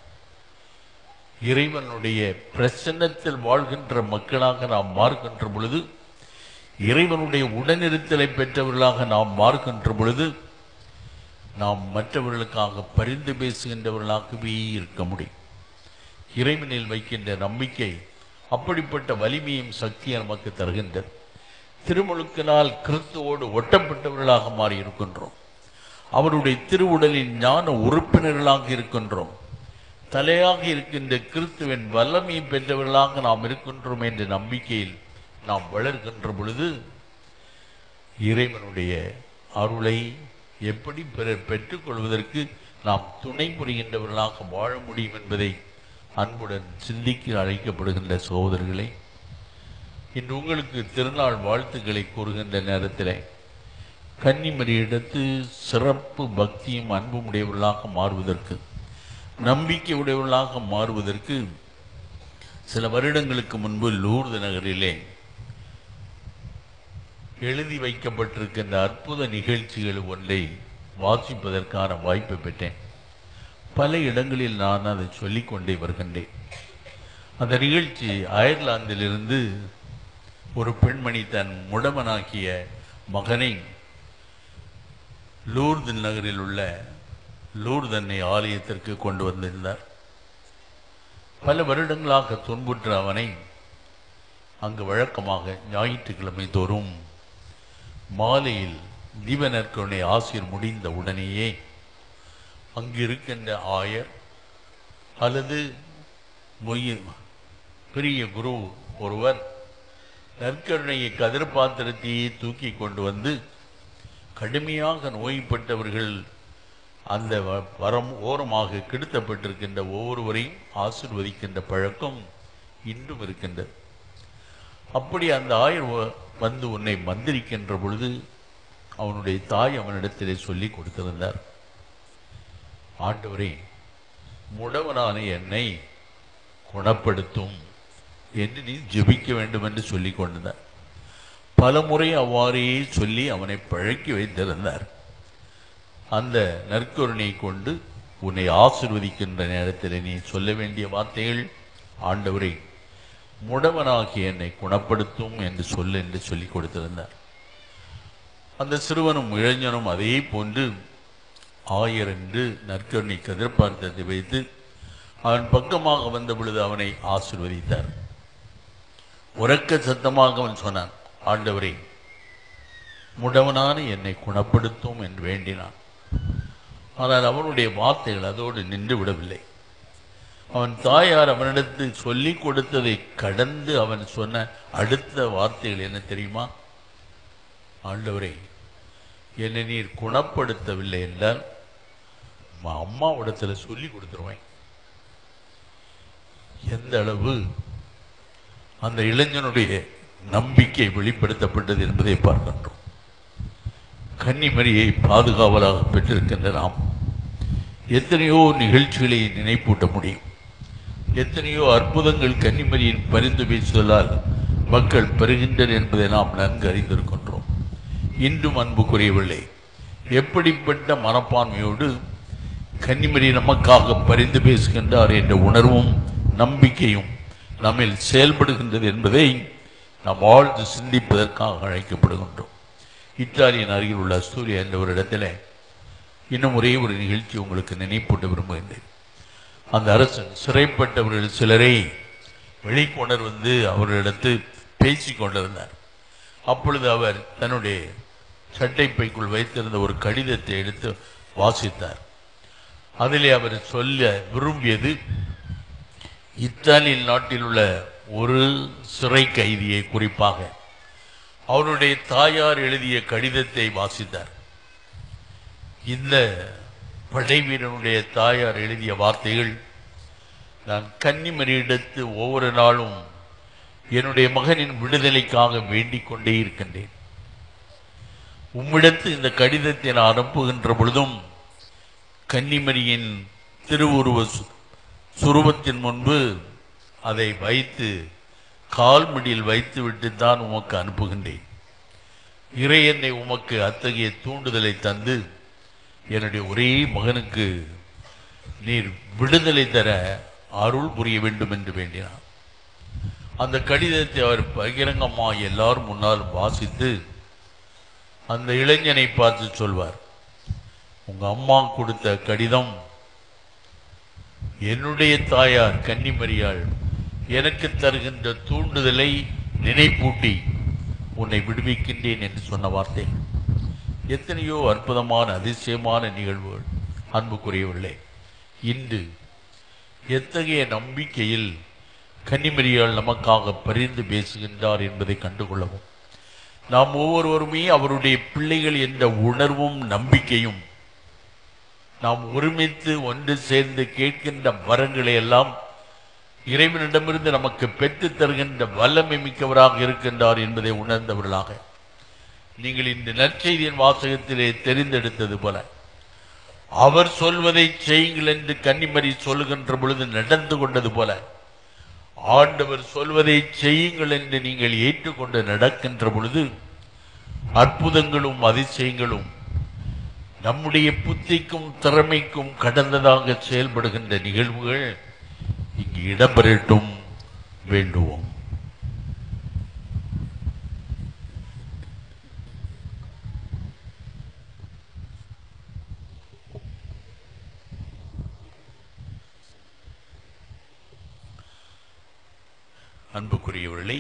இறைவனுடைய பிரசன்னத்தில் வாழ்கின்ற மக்களாக நாம் மாறுகின்ற பொழுது இறைவனுடைய உடனிருத்தலை பெற்றவர்களாக நாம் மாறுகின்ற பொழுது நாம் மற்றவர்களுக்காக பரிந்து பேசுகின்றவர்களாகவே இருக்க முடியும் இறைவனில் வைக்கின்ற நம்பிக்கை அப்படிப்பட்ட வலிமையும் சக்தியை நமக்கு தருகின்றது திருமுழுக்கினால் கிறிஸ்துவோடு ஒட்டப்பட்டவர்களாக மாறி இருக்கின்றோம் அவருடைய திருவுடலின் ஞான உறுப்பினர்களாக இருக்கின்றோம் தலையாக இருக்கின்ற கிறிஸ்துவின் வல்லமையை பெற்றவர்களாக நாம் இருக்கின்றோம் என்ற நம்பிக்கையில் நாம் வளர்கின்ற பொழுது இறைவனுடைய அருளை எப்படி பிறர் பெற்றுக்கொள்வதற்கு நாம் துணை புரிகின்றவர்களாக வாழ முடியும் என்பதை அன்புடன் சிந்திக்க அழைக்கப்படுகின்ற சகோதரர்களே இன்று உங்களுக்கு திருநாள் வாழ்த்துக்களை கூறுகின்ற நேரத்தில் கன்னிமரியிடத்து சிறப்பு பக்தியும் அன்பும் உடையவர்களாக மாறுவதற்கு நம்பிக்கை உடையவர்களாக மாறுவதற்கு சில வருடங்களுக்கு முன்பு லூர்து நகரிலே எழுதி வைக்கப்பட்டிருக்கின்ற அற்புத நிகழ்ச்சிகள் ஒன்றை வாசிப்பதற்கான வாய்ப்பை பெற்றேன் பல இடங்களில் நான் அதை சொல்லிக்கொண்டே வருகின்றேன் அந்த நிகழ்ச்சி அயர்லாந்திலிருந்து ஒரு பெண்மணி தன் முடமனாக்கிய மகனை லூர்து நகரில் உள்ள லூர்தன்னை ஆலயத்திற்கு கொண்டு வந்திருந்தார் பல வருடங்களாக துன்புற்ற அவனை அங்கு வழக்கமாக ஞாயிற்றுக்கிழமை தோறும் மாலையில் தீபனற்கருணை ஆசிரியர் முடிந்த உடனேயே அங்கு இருக்கின்ற ஆயர் அல்லது மொய் பெரிய குரு ஒருவர் நற்கருணையை கதிர் பாத்திரத்தையே தூக்கி கொண்டு வந்து கடுமையாக நோய்பட்டவர்கள் அந்த வ- வரம் ஓரமாக கிடுத்தப்பட்டிருக்கின்ற ஒவ்வொருவரையும் ஆசிர்வதிக்கின்ற பழக்கம் இன்றும் இருக்கின்றது அப்படி அந்த ஆயர் வ- வந்து உன்னை மந்திரிக்கின்ற பொழுது அவனுடைய தாய் அவனிடத்திலே சொல்லி கொடுத்திருந்தார் ஆண்டவரே முடவனான என்னை குணப்படுத்தும் என்று நீ ஜெபிக்க வேண்டும் என்று சொல்லிக் கொண்டிருந்தார் பலமுறை அவ்வாறே சொல்லி அவனை பழக்கி வைத்திருந்தார் அந்த நற்கருணை கொண்டு உன்னை ஆசிர்வதிக்கின்ற நேரத்தில் நீ சொல்ல வேண்டிய வார்த்தைகள் ஆண்டவரே முடவனாகி என்னை குணப்படுத்தும் என்று சொல் என்று சொல்லிக் கொடுத்திருந்தார் அந்த சிறுவனும் இளைஞனும் அதே போன்று ஆயர் என்று நற்கருணை கதிர்பார்த்ததை வைத்து அவன் பக்கமாக வந்த பொழுது அவனை ஆசிர்வதித்தார் உறக்க சத்தமாக அவன் சொன்னான் ஆண்டவரே முடவனான என்னை குணப்படுத்தும் என்று வேண்டினான் ஆனால் அவனுடைய வார்த்தைகள் அதோடு நின்று விடவில்லை அவன் தாயார் அவனிடத்தில் சொல்லிக் கொடுத்ததை கடந்து அவன் சொன்ன அடுத்த வார்த்தைகள் என்ன தெரியுமா ஆண்டவரே என்னை நீர் குணப்படுத்தவில்லை என்றால் உன் அம்மாவிடத்தில் சொல்லி கொடுத்துருவேன் எந்த அளவு அந்த இளைஞனுடைய நம்பிக்கை வெளிப்படுத்தப்பட்டது என்பதை பார்க்கின்றோம் கன்னிமரியை பாதுகாவலாக பெற்றிருக்கின்ற நாம் எத்தனையோ நிகழ்ச்சிகளை நினைப்பூட்ட முடியும் எத்தனையோ அற்புதங்கள் கன்னிமரியின் பரிந்து பேசுதலால் மக்கள் பெறுகின்றனர் என்பதை நாம் நன்கு அறிந்திருக்கின்றோம் இன்றும் அன்புக்குரியவில்லை எப்படிப்பட்ட மனப்பான்மையோடு கன்னிமரி நமக்காக பரிந்து பேசுகின்றார் என்ற உணர்வும் நம்பிக்கையும் நம்மில் செயல்படுகின்றது என்பதை நாம் ஆழ்ந்து சிந்திப்பதற்காக அழைக்கப்படுகின்றோம் இத்தாலியின் அருகில் உள்ள அஸ்தூரியா என்ற ஒரு இடத்துல இன்னும் ஒரே ஒரு நிகழ்ச்சி உங்களுக்கு நினைப்பூட்ட விரும்புகின்றேன் அந்த அரசன் சிறைப்பட்டவர்கள் சிலரை வெளிக்கொணர் வந்து அவர்களிடத்து பேசிக் கொண்டிருந்தார் அப்பொழுது அவர் தன்னுடைய சட்டைப்பைக்குள் வைத்திருந்த ஒரு கடிதத்தை எடுத்து வாசித்தார் அதிலே அவர் சொல்ல விரும்பியது இத்தாலி நாட்டில் உள்ள ஒரு சிறை கைதியை குறிப்பாக அவருடைய தாயார் எழுதிய கடிதத்தை வாசித்தார் இந்த படைவீரனுடைய தாயார் எழுதிய வார்த்தைகள் நான் கன்னிமரியிடத்து ஒவ்வொரு நாளும் என்னுடைய மகனின் விடுதலைக்காக வேண்டிக் கொண்டே இருக்கின்றேன் உம்மிடத்து இந்த கடிதத்தை நான் அனுப்புகின்ற பொழுதும் கன்னிமரியின் திருவுருவ சு- சுரூபத்தின் முன்பு அதை வைத்து கால்மடியில் வைத்து விட்டு தான் உமக்கு அனுப்புகின்றேன் இறையன்னை உமக்கு அத்தகைய தூண்டுதலை தந்து என்னுடைய ஒரே மகனுக்கு நீர் விடுதலை தர அருள் புரிய வேண்டும் என்று வேண்டினார் அந்த கடிதத்தை அவர் பகிரங்கமா எல்லாரும் முன்னால் வாசித்து அந்த இளைஞனை பார்த்து சொல்வார் உங்க அம்மா கொடுத்த கடிதம் என்னுடைய தாயார் கன்னிமரியாள் எனக்கு தருகின்ற தூண்டுதலை நினைப்பூட்டி உன்னை விடுவிக்கின்றேன் என்று சொன்ன வார்த்தை எத்தனையோ அற்புதமான அதிசயமான நிகழ்வுகள் அன்புக்குரியவர்களே இன்று எத்தகைய நம்பிக்கையில் கன்னிமரியாள் நமக்காக பரிந்து பேசுகின்றார் என்பதை கண்டுகொள்ளவும் நாம் ஒவ்வொருவருமே அவருடைய பிள்ளைகள் என்ற உணர்வும் நம்பிக்கையும் நாம் ஒருமித்து ஒன்று சேர்ந்து கேட்கின்ற வரங்களை எல்லாம் இறைவனிடமிருந்து நமக்கு பெற்றுத் தருகின்ற வல்லமை மிக்கவராக இருக்கின்றார் என்பதை உணர்ந்தவர்களாக நீங்கள் இந்த நற்செய்தியின் வாசகத்திலே தெரிந்தெடுத்தது போல அவர் சொல்வதை செய்யுங்கள் என்று கன்னிமரி சொல்லுகின்ற பொழுது நடந்து கொண்டது போல ஆண்டவர் சொல்வதை செய்யுங்கள் என்று நீங்கள் ஏற்றுக்கொண்டு நடக்கின்ற பொழுது அற்புதங்களும் அதிசயங்களும் நம்முடைய புத்திக்கும் திறமைக்கும் கடந்ததாக செயல்படுகின்ற நிகழ்வுகள் இங்கு இடம்பெறட்டும் வேண்டுவோம் அன்புக்குரியவர்களே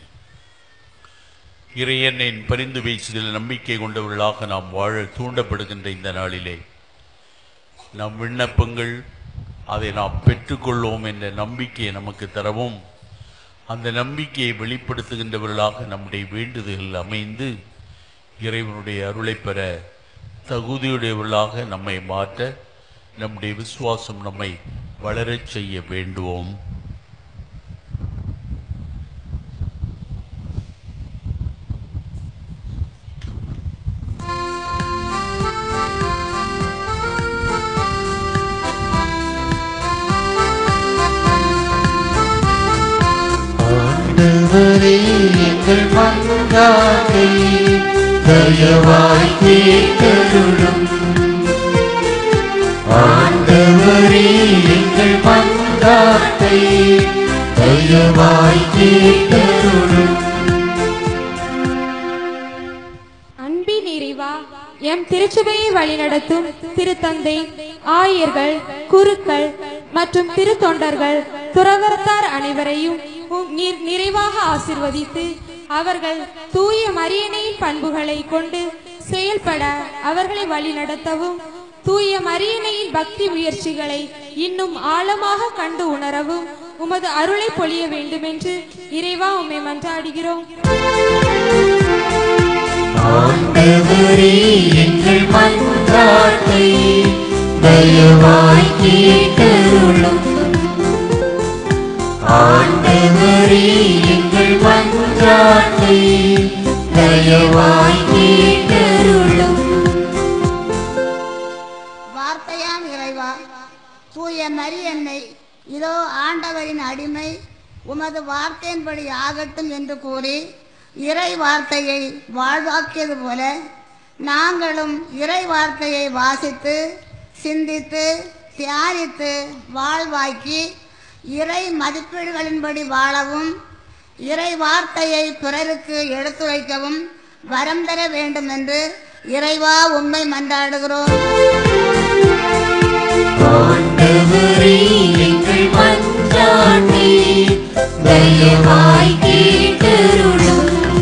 இறையன்னின் பரிந்து பேசுதல் நம்பிக்கை கொண்டவர்களாக நாம் வாழ தூண்டப்படுகின்ற இந்த நாளிலே நம் விண்ணப்பங்கள் அதை நாம் பெற்றுக்கொள்வோம் என்ற நம்பிக்கையை நமக்கு தரவும் அந்த நம்பிக்கையை வெளிப்படுத்துகின்றவர்களாக நம்முடைய வேண்டுதல்கள் அமைந்து இறைவனுடைய அருளை பெற தகுதியுடையவர்களாக நம்மை மாற்ற நம்முடைய விசுவாசம் நம்மை வளரச் செய்ய வேண்டுவோம் ஆண்டவரே எங்கள் மன்றாட்டை தயவாய் கேட்டருளும் ஆண்டவரே எங்கள் மன்றாட்டை தயவாய் கேட்டருளும் அன்பின் இறைவா எம் திருச்சபையை வழிநடத்தும் திருத்தந்தை ஆயர்கள் குருக்கள் மற்றும் திருத்தொண்டர்கள் துறவரத்தார் அனைவரையும் மு- நீர் நிறைவாக ஆசிர்வதித்து அவர்கள் தூய மரியணையின் பண்புகளை கொண்டு செயல்பட அவர்களை வழிநடத்தவும் தூய மரியணையின் பக்தி முயற்சிகளை இன்னும் ஆழமாக கண்டு உணரவும் உமது அருளை பொழிய வேண்டுமென்று இறைவா உம்மை மன்றாடுகிறோம் ஆண்டவரே எங்கள் மன்றாட்டை தயவாய் கேட்டருளும் ஆண்டவரே எங்கள் மன்றாட்டை தயவாய் கேட்டருளும் வார்த்தையாம் இறைவா தூய மரியன்னை இதோ ஆண்டவரின் அடிமை உமது வார்த்தையின்படி ஆகட்டும் என்று கூறி இறை வார்த்தையை வாழ்வாக்கியது போல நாங்களும் இறை வார்த்தையை வாசித்து சிந்தித்து தியானித்து வாழ்வாக்கி இறை மதிப்பீடுகளின்படி வாழவும் இறை வார்த்தையை பிறருக்கு எடுத்துரைக்கவும் வரம் தர வேண்டும் என்று இறைவா உண்மை மன்றாடுகிறோம் ஆண்டவரே எங்கள் மன்றாட்டை தயவாய் கேட்டருளும்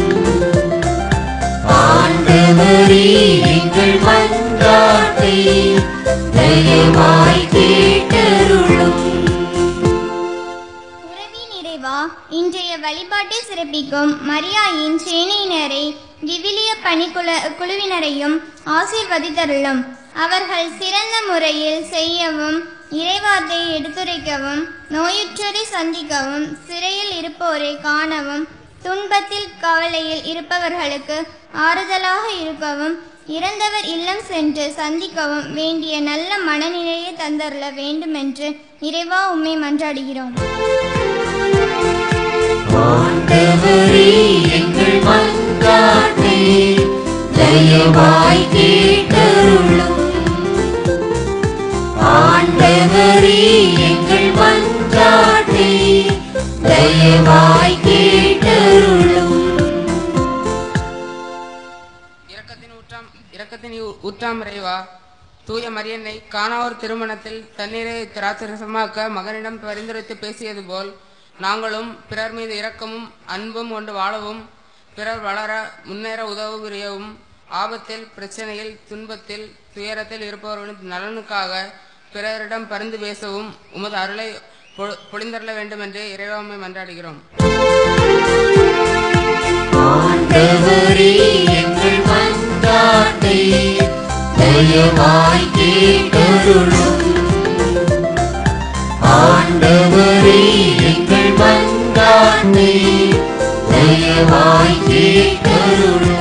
ஆண்டவரே எங்கள் மன்றாட்டை தயவாய் கேட்டருளும் உறவின் இறைவா இன்றைய வழிபாட்டில் சிறப்பிக்கும் மரியாயின் சேனையினரை விவிலிய பணிக்குழ குழுவினரையும் ஆசீர்வதித்தருளும் அவர்கள் சிறந்த முறையில் செய்யவும் இறைவார்த்தையை எடுத்துரைக்கவும் நோயுற்றோரை சந்திக்கவும் சிறையில் இருப்போரை காணவும் துன்பத்தில் கவலையில் இருப்பவர்களுக்கு ஆறுதலாக இருக்கவும் இறந்தவர் இல்லம் சென்று சந்திக்கவும் வேண்டிய நல்ல மனநிலையை தந்தருள வேண்டுமென்று இறைவா உம்மை மன்றாடுகிறோம் ஆண்டவரே எங்கள் மன்றாட்டை தயவாய் கேட்டருளும் ஆண்டவரே எங்கள் மன்றாட்டை தயவாய் கேட்டருளும் இரக்கத்தின் ஊ- ஊற்றாம் இறைவா தூய மரியன்னை காணாவூர் திருமணத்தில் தண்ணீரை திராட்சரசமாக்க மகனிடம் பரிந்துரைத்து பேசியது போல் நாங்களும் பிறர் மீது இரக்கமும் அன்பும் கொண்டு வாழவும் பிறர் வளர முன்னேற உதவ புரியவும் ஆபத்தில் பிரச்சனையில் துன்பத்தில் துயரத்தில் இருப்பவர்களின் நலனுக்காக பிறரிடம் பரிந்து பேசவும் உமது அருளை பொ- பொழிந்தருள வேண்டும் என்று இறைவாமை மன்றாடுகிறோம் ஆண்டவரே எங்கள் மன்றாட்டை தயவாய் கேட்டருளும் ஆண்டவரே எங்கள் மன்றாட்டை தயவாய் கேட்டருளும்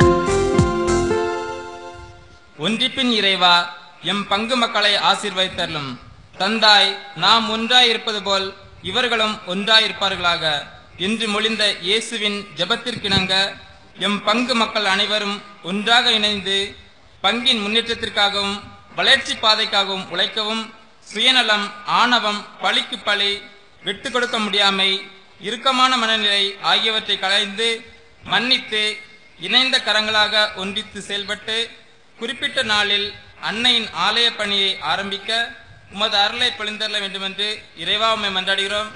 ஒன்றிப்பின் இறைவா எம் பங்கு மக்களை ஆசீர்வதித்தருளும் தந்தாய் நாம் ஒன்றாய் இருப்பது போல் இவர்களும் ஒன்றாய் இருப்பார்களாக என்று மொழிந்த இயேசுவின் ஜெபத்திற்கிணங்க எம் பங்கு மக்கள் அனைவரும் ஒன்றாக இணைந்து பங்கின் முன்னேற்றத்திற்காகவும் வளர்ச்சி பாதைக்காகவும் உழைக்கவும் சுயநலம் ஆணவம் பழிக்கு பழி விட்டு கொடுக்க முடியாமை இறுக்கமான மனநிலை ஆகியவற்றை களைந்து மன்னித்து இணைந்த கரங்களாக ஒன்றித்து செயல்பட்டு குறிப்பிட்ட நாளில் அன்னையின் ஆலய பணியை ஆரம்பிக்க உமது அருளை பொழிந்தரல வேண்டுமென்று இறைவா உம்மை மன்றாடுகிறோம்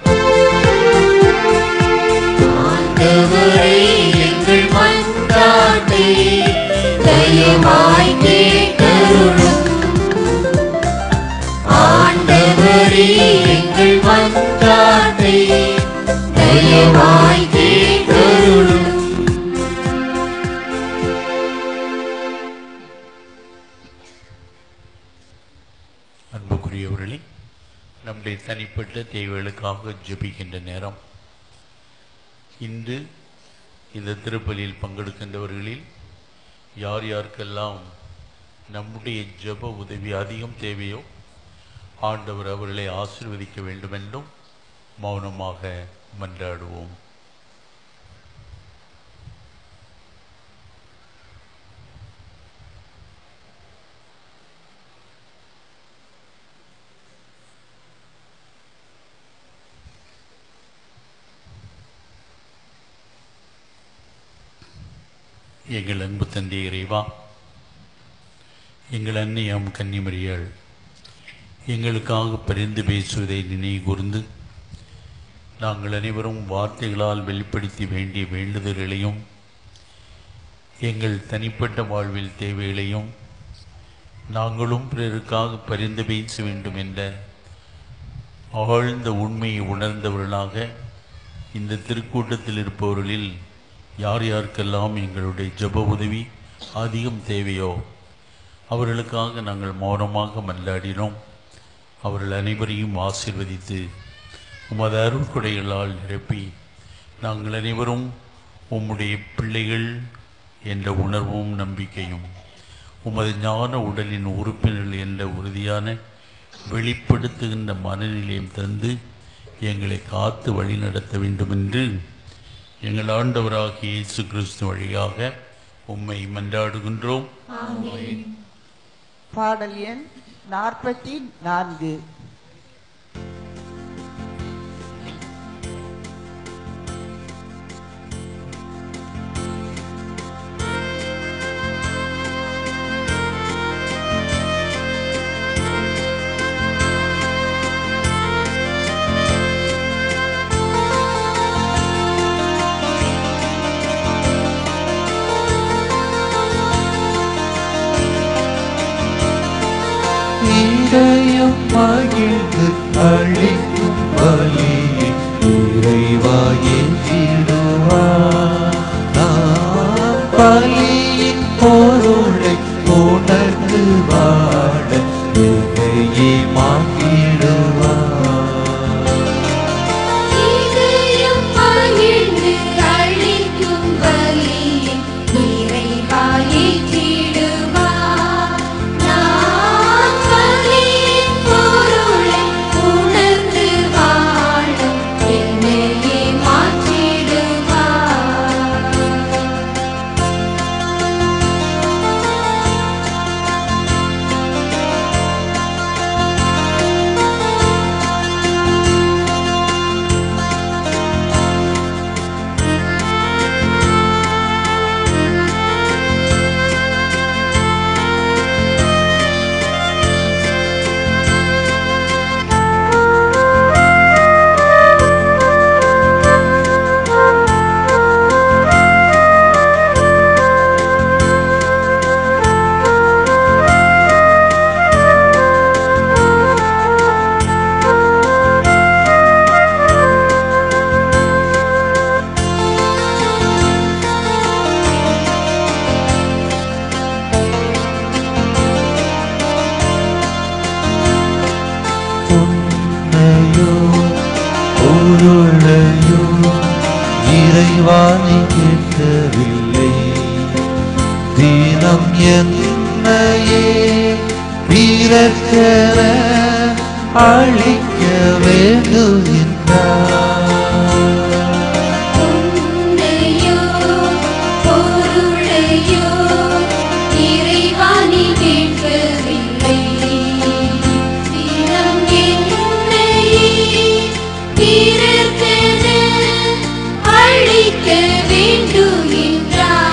ஆண்டவரே எங்கள் மன்றாட்டை தயவாய் கேட்டருளும் ஆண்டவரே எங்கள் மன்றாட்டை தயவாய் கேட்டருளும் அன்புக்குரியவர்களே நம்முடைய தனிப்பட்ட தேவைகளுக்காக ஜெபிக்கின்ற நேரம் இன்று இந்த திருப்பலியில் பங்கெடுக்கின்றவர்களில் யார் யாருக்கெல்லாம் நம்முடைய ஜெப உதவி அதிகம் தேவையோ ஆண்டவர் அவர்களை ஆசீர்வதிக்க வேண்டுமென்றும் மௌனமாக மன்றாடுவோம் எங்கள் அன்பு தந்தை இறைவா எங்கள் அன்னையாம் கன்னிமரியாள் எங்களுக்காக பரிந்து பேசுவதை நினைவு கூர்ந்து நாங்கள் அனைவரும் வார்த்தைகளால் வெளிப்படுத்தி வேண்டிய வேண்டுதல்களையும் எங்கள் தனிப்பட்ட வாழ்வில் தேவைகளையும் நாங்களும் பிறருக்காக பரிந்து பேச வேண்டும் என்ற ஆழ்ந்த உண்மையை உணர்ந்தவர்களாக இந்த திருக்கூட்டத்தில் இருப்பவர்களில் யார் யாருக்கெல்லாம் எங்களுடைய ஜெப உதவி அதிகம் தேவையோ அவர்களுக்காக நாங்கள் மௌனமாக மன்றாடினோம் அவர்கள் அனைவரையும் ஆசீர்வதித்து உமது அருள்கொடைகளால் நிரப்பி நாங்கள் அனைவரும் உம்முடைய பிள்ளைகள் என்ற உணர்வும் நம்பிக்கையும் உமது ஞான உடலின் உறுப்பினர்கள் என்ற உறுதியான வெளிப்படுத்துகின்ற மனநிலையம் தந்து எங்களை காத்து வழிநடத்த வேண்டும் என்று எங்கள் ஆண்டவராகிய இயேசு கிறிஸ்து வழியாக உம்மை மன்றாடுகின்றோம் பாடல் எண் நாற்பத்தி நான்கு இதயம் மகிழ்ந்து அழிக்கும் பலியை இறைவாயிடுவார் நாம் பலியின் பொருளை உணர்ந்து வாழ என்னையே மாற்றிடுவார் இதயம் மகிழ்ந்து அளிக்கும் பலியை இறைவா ஏற்றிடுவார். நாம் பலியின் பொருளை உணர்ந்து வாழ என்னையே மாற்றிடுவார் உன்னையோ பொருளையோ இறைவாணி கேட்கவில்லை தினம் என்னையே பிறக்கென அழிக்க வேண்டுகின்றார் உன்னையோ பொருளையோ இறைவாணி கேட்கவில்லை தினம் என்னையே பிறர்க்கென அழிக்க வேண்டுகின்றார்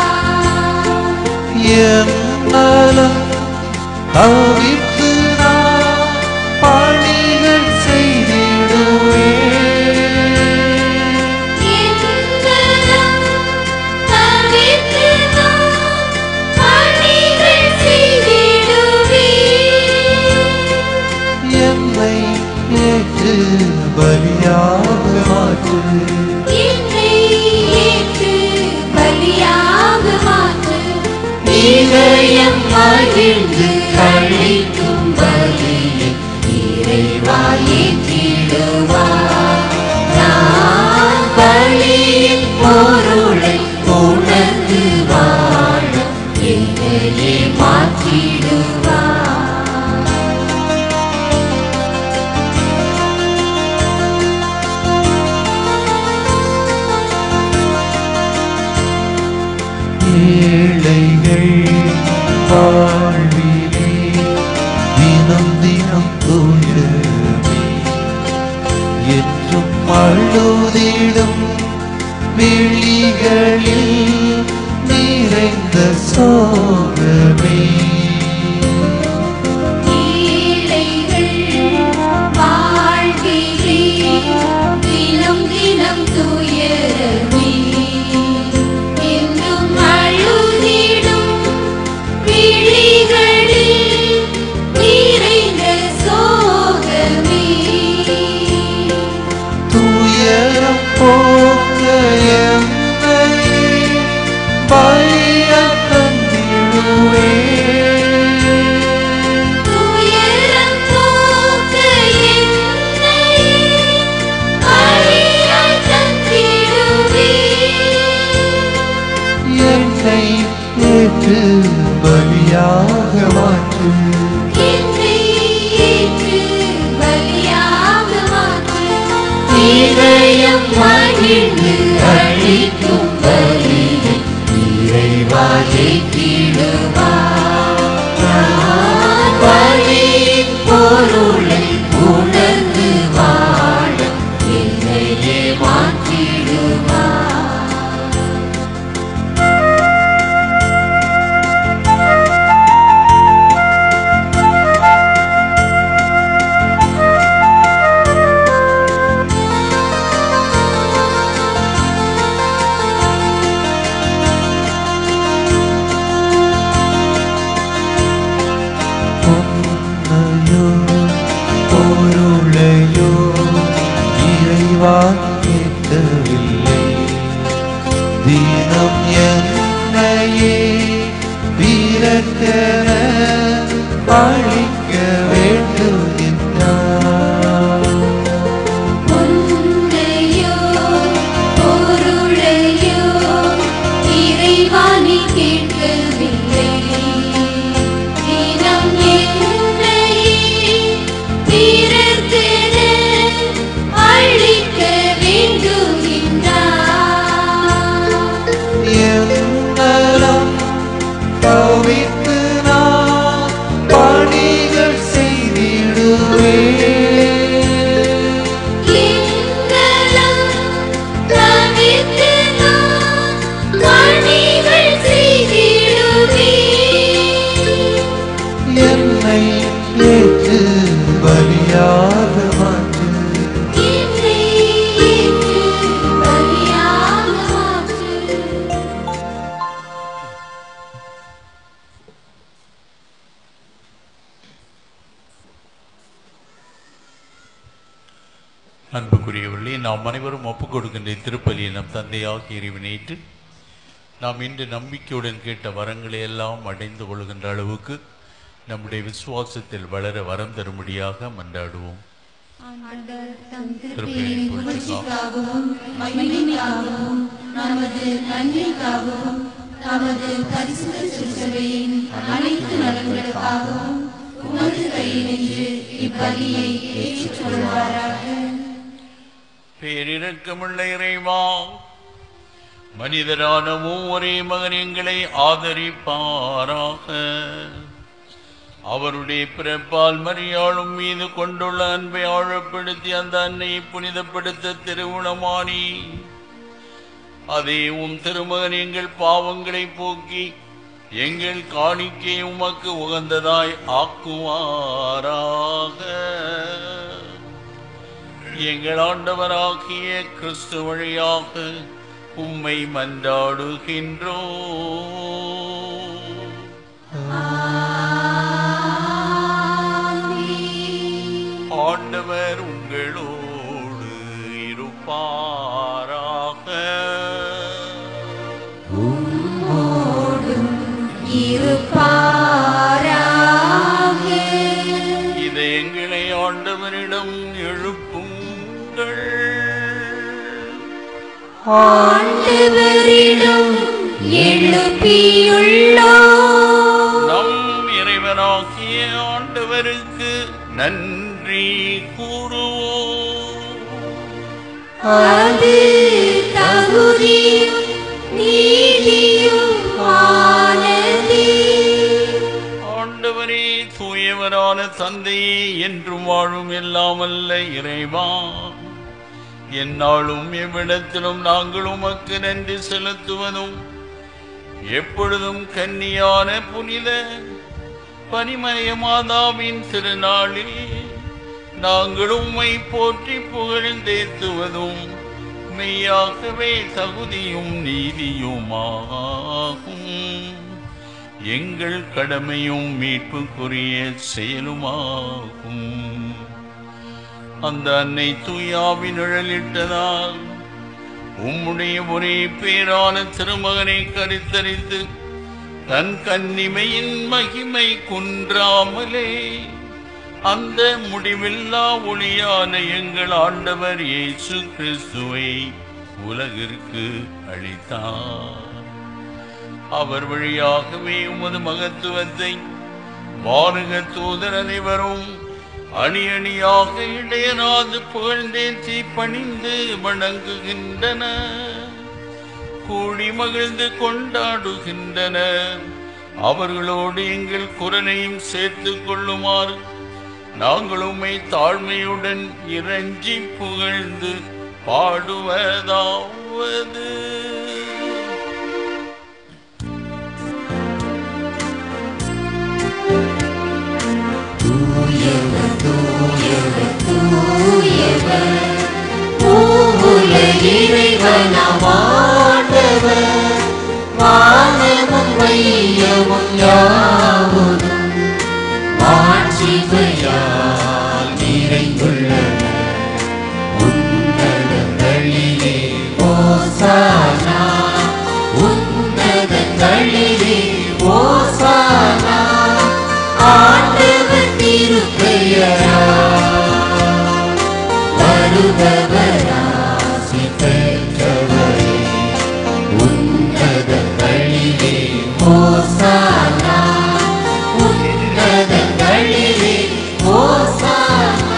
என் நலம் தவிர்த்து நான் பணிகள் செய்திடுவேன் என்னலம் தவிர்த்து நான் பணிகள் செய்திடுவேன் என்னை ஏற்று பலியாக மாற்று என்னை ஏற்று பலியாக மாற்று இதயம் மகிழ்ந்து அளிக்கும் பலியை இறைவா ஏற்றிடுவார். நான் பலியின் பொருளை உணர்ந்து வாழ என்னையே மாற்றிடுவார் ஏழைகள் வாழ்விலே தினம் தினம் தூயமே என்றும் அழுதிடும் விழிகளில் நிறைந்த சோகமே ஏழைகள் வாழ்விலே தினம் அன்புக்குரியவர்களே நாம் அனைவரும் ஒப்புக் கொடுக்கின்ற திருப்பலியை நம் தந்தையாக இறைவனேற்று நாம் இன்று நம்பிக்கையுடன் கேட்ட வரங்களை எல்லாம் அடைந்து கொள்கின்ற அளவுக்கு நம்முடைய விசுவாசத்தில் வளர வரம் தரும்படியாக மன்றாடுவோம் திருப்பெயரின் புகழ்ச்சிக்காகவும் மகிமைக்காகவும் நமது நன்மைக்காகவும் நமது பரிசுத்த திருச்சபையின் அனைத்து நலன்களுக்காகவும் உமது கையினின்று இப்பலியை ஏற்றுக்கொள்வாராக பேரிரக்கமுள்ள இறைவா மனிதரான ஒரே மகன் எங்களை ஆதரிப்பாராக அவருடைய பிறப்பால் மரியாளும் மீது கொண்டுள்ள அன்பை ஆழப்படுத்தி அந்த அன்னையை புனிதப்படுத்த திருவுணமானி அதே உம் திருமகன் எங்கள் பாவங்களை போக்கி எங்கள் காணிக்கை உமக்கு உகந்ததாய் ஆக்குவாராக எங்கள் ஆண்டவராகிய கிறிஸ்து வழியாக உம்மை மன்றாடுகின்றோ ஆண்டவர் உங்களோடு இருப்பாராக இதை எங்களை ஆண்டவரிடம் எழுப்புங்கள் ஆண்டவரிடம் எழுப்பியுள்ளோ நம் இறைவனாகிய ஆண்டவருக்கு நன்றி கூறுவோம் அது தகுதியும் நீதியும் ஆனதே ஆண்டவரே தூயவரான தந்தையே என்றும் வாழும் எல்லாமல்ல இறைவா எந்நாளும் எவ்விடத்திலும் நாங்கள் உமக்கு நன்றி செலுத்துவதும் எப்பொழுதும் கன்னியான புனித பனிமய மாதாவின் திருநாளில் நாங்கள் உம்மை போற்றி புகழ்ந்தேத்துவதும் மெய்யாகவே தகுதியும் நீதியுமாகும் எங்கள் கடமையும் மீட்புக்குரிய செயலுமாகும் அந்த அன்னை தூயாவின் நிழலிட்டதால் உம்முடைய ஒரே பேரான திருமகனை கருத்தரித்து தன் கன்னிமையின் மகிமை குன்றாமலே அந்த முடிவில்லா ஒளியான எங்கள் ஆண்டவர் இயேசு கிறிஸ்துவை உலகிற்கு அளித்தார் அவர் வழியாகவே உமது மகத்துவத்தை வானக தூதர் அனைவரும் அணி அணியாக இடையராது புகழ்ந்தேற்றி பணிந்து வணங்குகின்றன கூடி மகிழ்ந்து கொண்டாடுகின்றன அவர்களோடு எங்கள் குரலையும் சேர்த்துக் கொள்ளுமாறு நாங்கள் உம்மை தாழ்மையுடன் இறைஞ்சி புகழ்ந்து பாடுவதாவது இறைவனமாண்டவர் வானமும் மையமும் யாவதும் மாட்சிமையால் நிறைந்துள்ளன உன்னதங்களிலே ஓசானா உன்னதங்களிலே ஓசானா ஆண்டவர் திருப்பெயரா வருபவராசி பெற்றவரே உன்னதங்களிலே ஓசானா உன்னதங்களிலே ஓசானா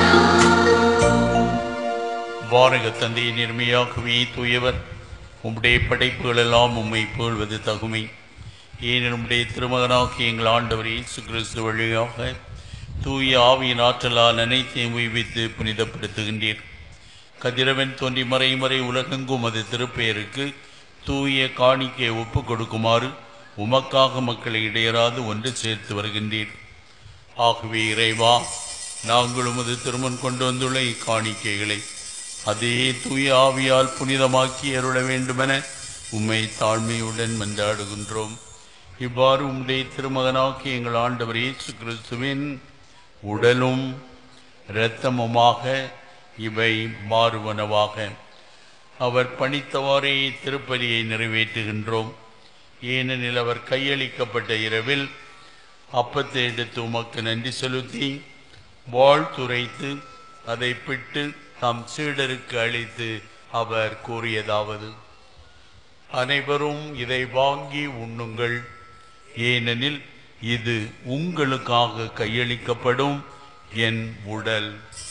வானக தந்தையை நேர்மையாகவே தூயவர் உம்முடைய படைப்புகள் எல்லாம் உம்மை புகழ்வது தகுமை ஏனெனும் உம்முடைய திருமகனாகி எங்கள் ஆண்டவர் இயேசு கிறிஸ்து வழியாக தூய ஆவியின் ஆற்றலால் அனைத்தையும் உய்வித்து புனிதப்படுத்துகின்றீர் கதிரவன் தோன்றி மறைமறை உலகெங்கும் அது திருப்பெயருக்கு தூய காணிக்கை ஒப்பு கொடுக்குமாறு உமக்காக மக்களை இடையராது ஒன்று சேர்த்து வருகின்றீர் ஆகவே இறைவா நாங்கள் உமது திருமண் கொண்டு வந்துள்ள இக்காணிக்கைகளை அதே தூய ஆவியால் புனிதமாக்கி அருள வேண்டுமென உம்மை தாழ்மையுடன் மன்றாடுகின்றோம் இவ்வாறு உம்முடைய திருமகனாக்கி எங்கள் ஆண்டவர் இயேசு கிறிஸ்துவின் உடலும் இரத்தமுமாக இவை மாறுவனவாக அவர் பணித்தவாறே திருப்பலியை நிறைவேற்றுகின்றோம் ஏனெனில் அவர் கையளிக்கப்பட்ட இரவில் அப்பத்தை எடுத்து உமக்கு நன்றி செலுத்தி வாழ்த்துரைத்து அதை பிட்டு தம் சீடருக்கு அளித்து அவர் கூறியதாவது அனைவரும் இதை வாங்கி உண்ணுங்கள் ஏனெனில் இது உங்களுக்காக கையளிக்கப்படும் என் உடல்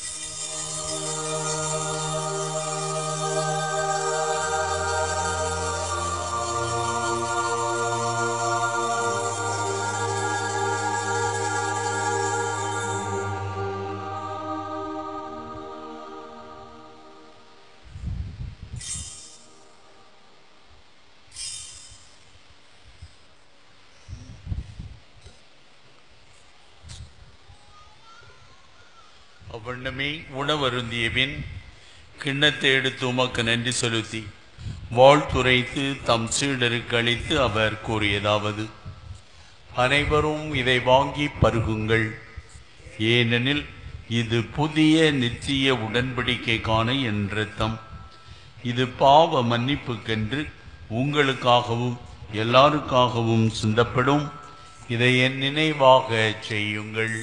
அவ்வண்ணமே உணவருந்திய பின் கிண்ணத்தை எடுத்து உமக்கு நன்றி செலுத்தி வாழ்த்துரைத்து தம் சீடருக்கு அளித்து அவர் கூறியதாவது அனைவரும் இதை வாங்கி பருகுங்கள் ஏனெனில் இது புதிய நிச்சய உடன்படிக்கைக்கான என் இரத்தம் இது பாவ மன்னிப்புக்கென்று உங்களுக்காகவும் எல்லாருக்காகவும் சிந்தப்படும் இதை என் நினைவாக செய்யுங்கள்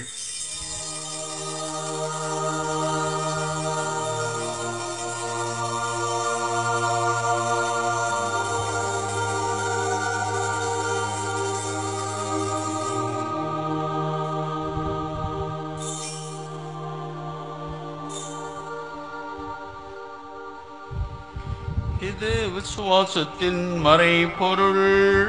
இது விசுவாசத்தின் மறைபொருள்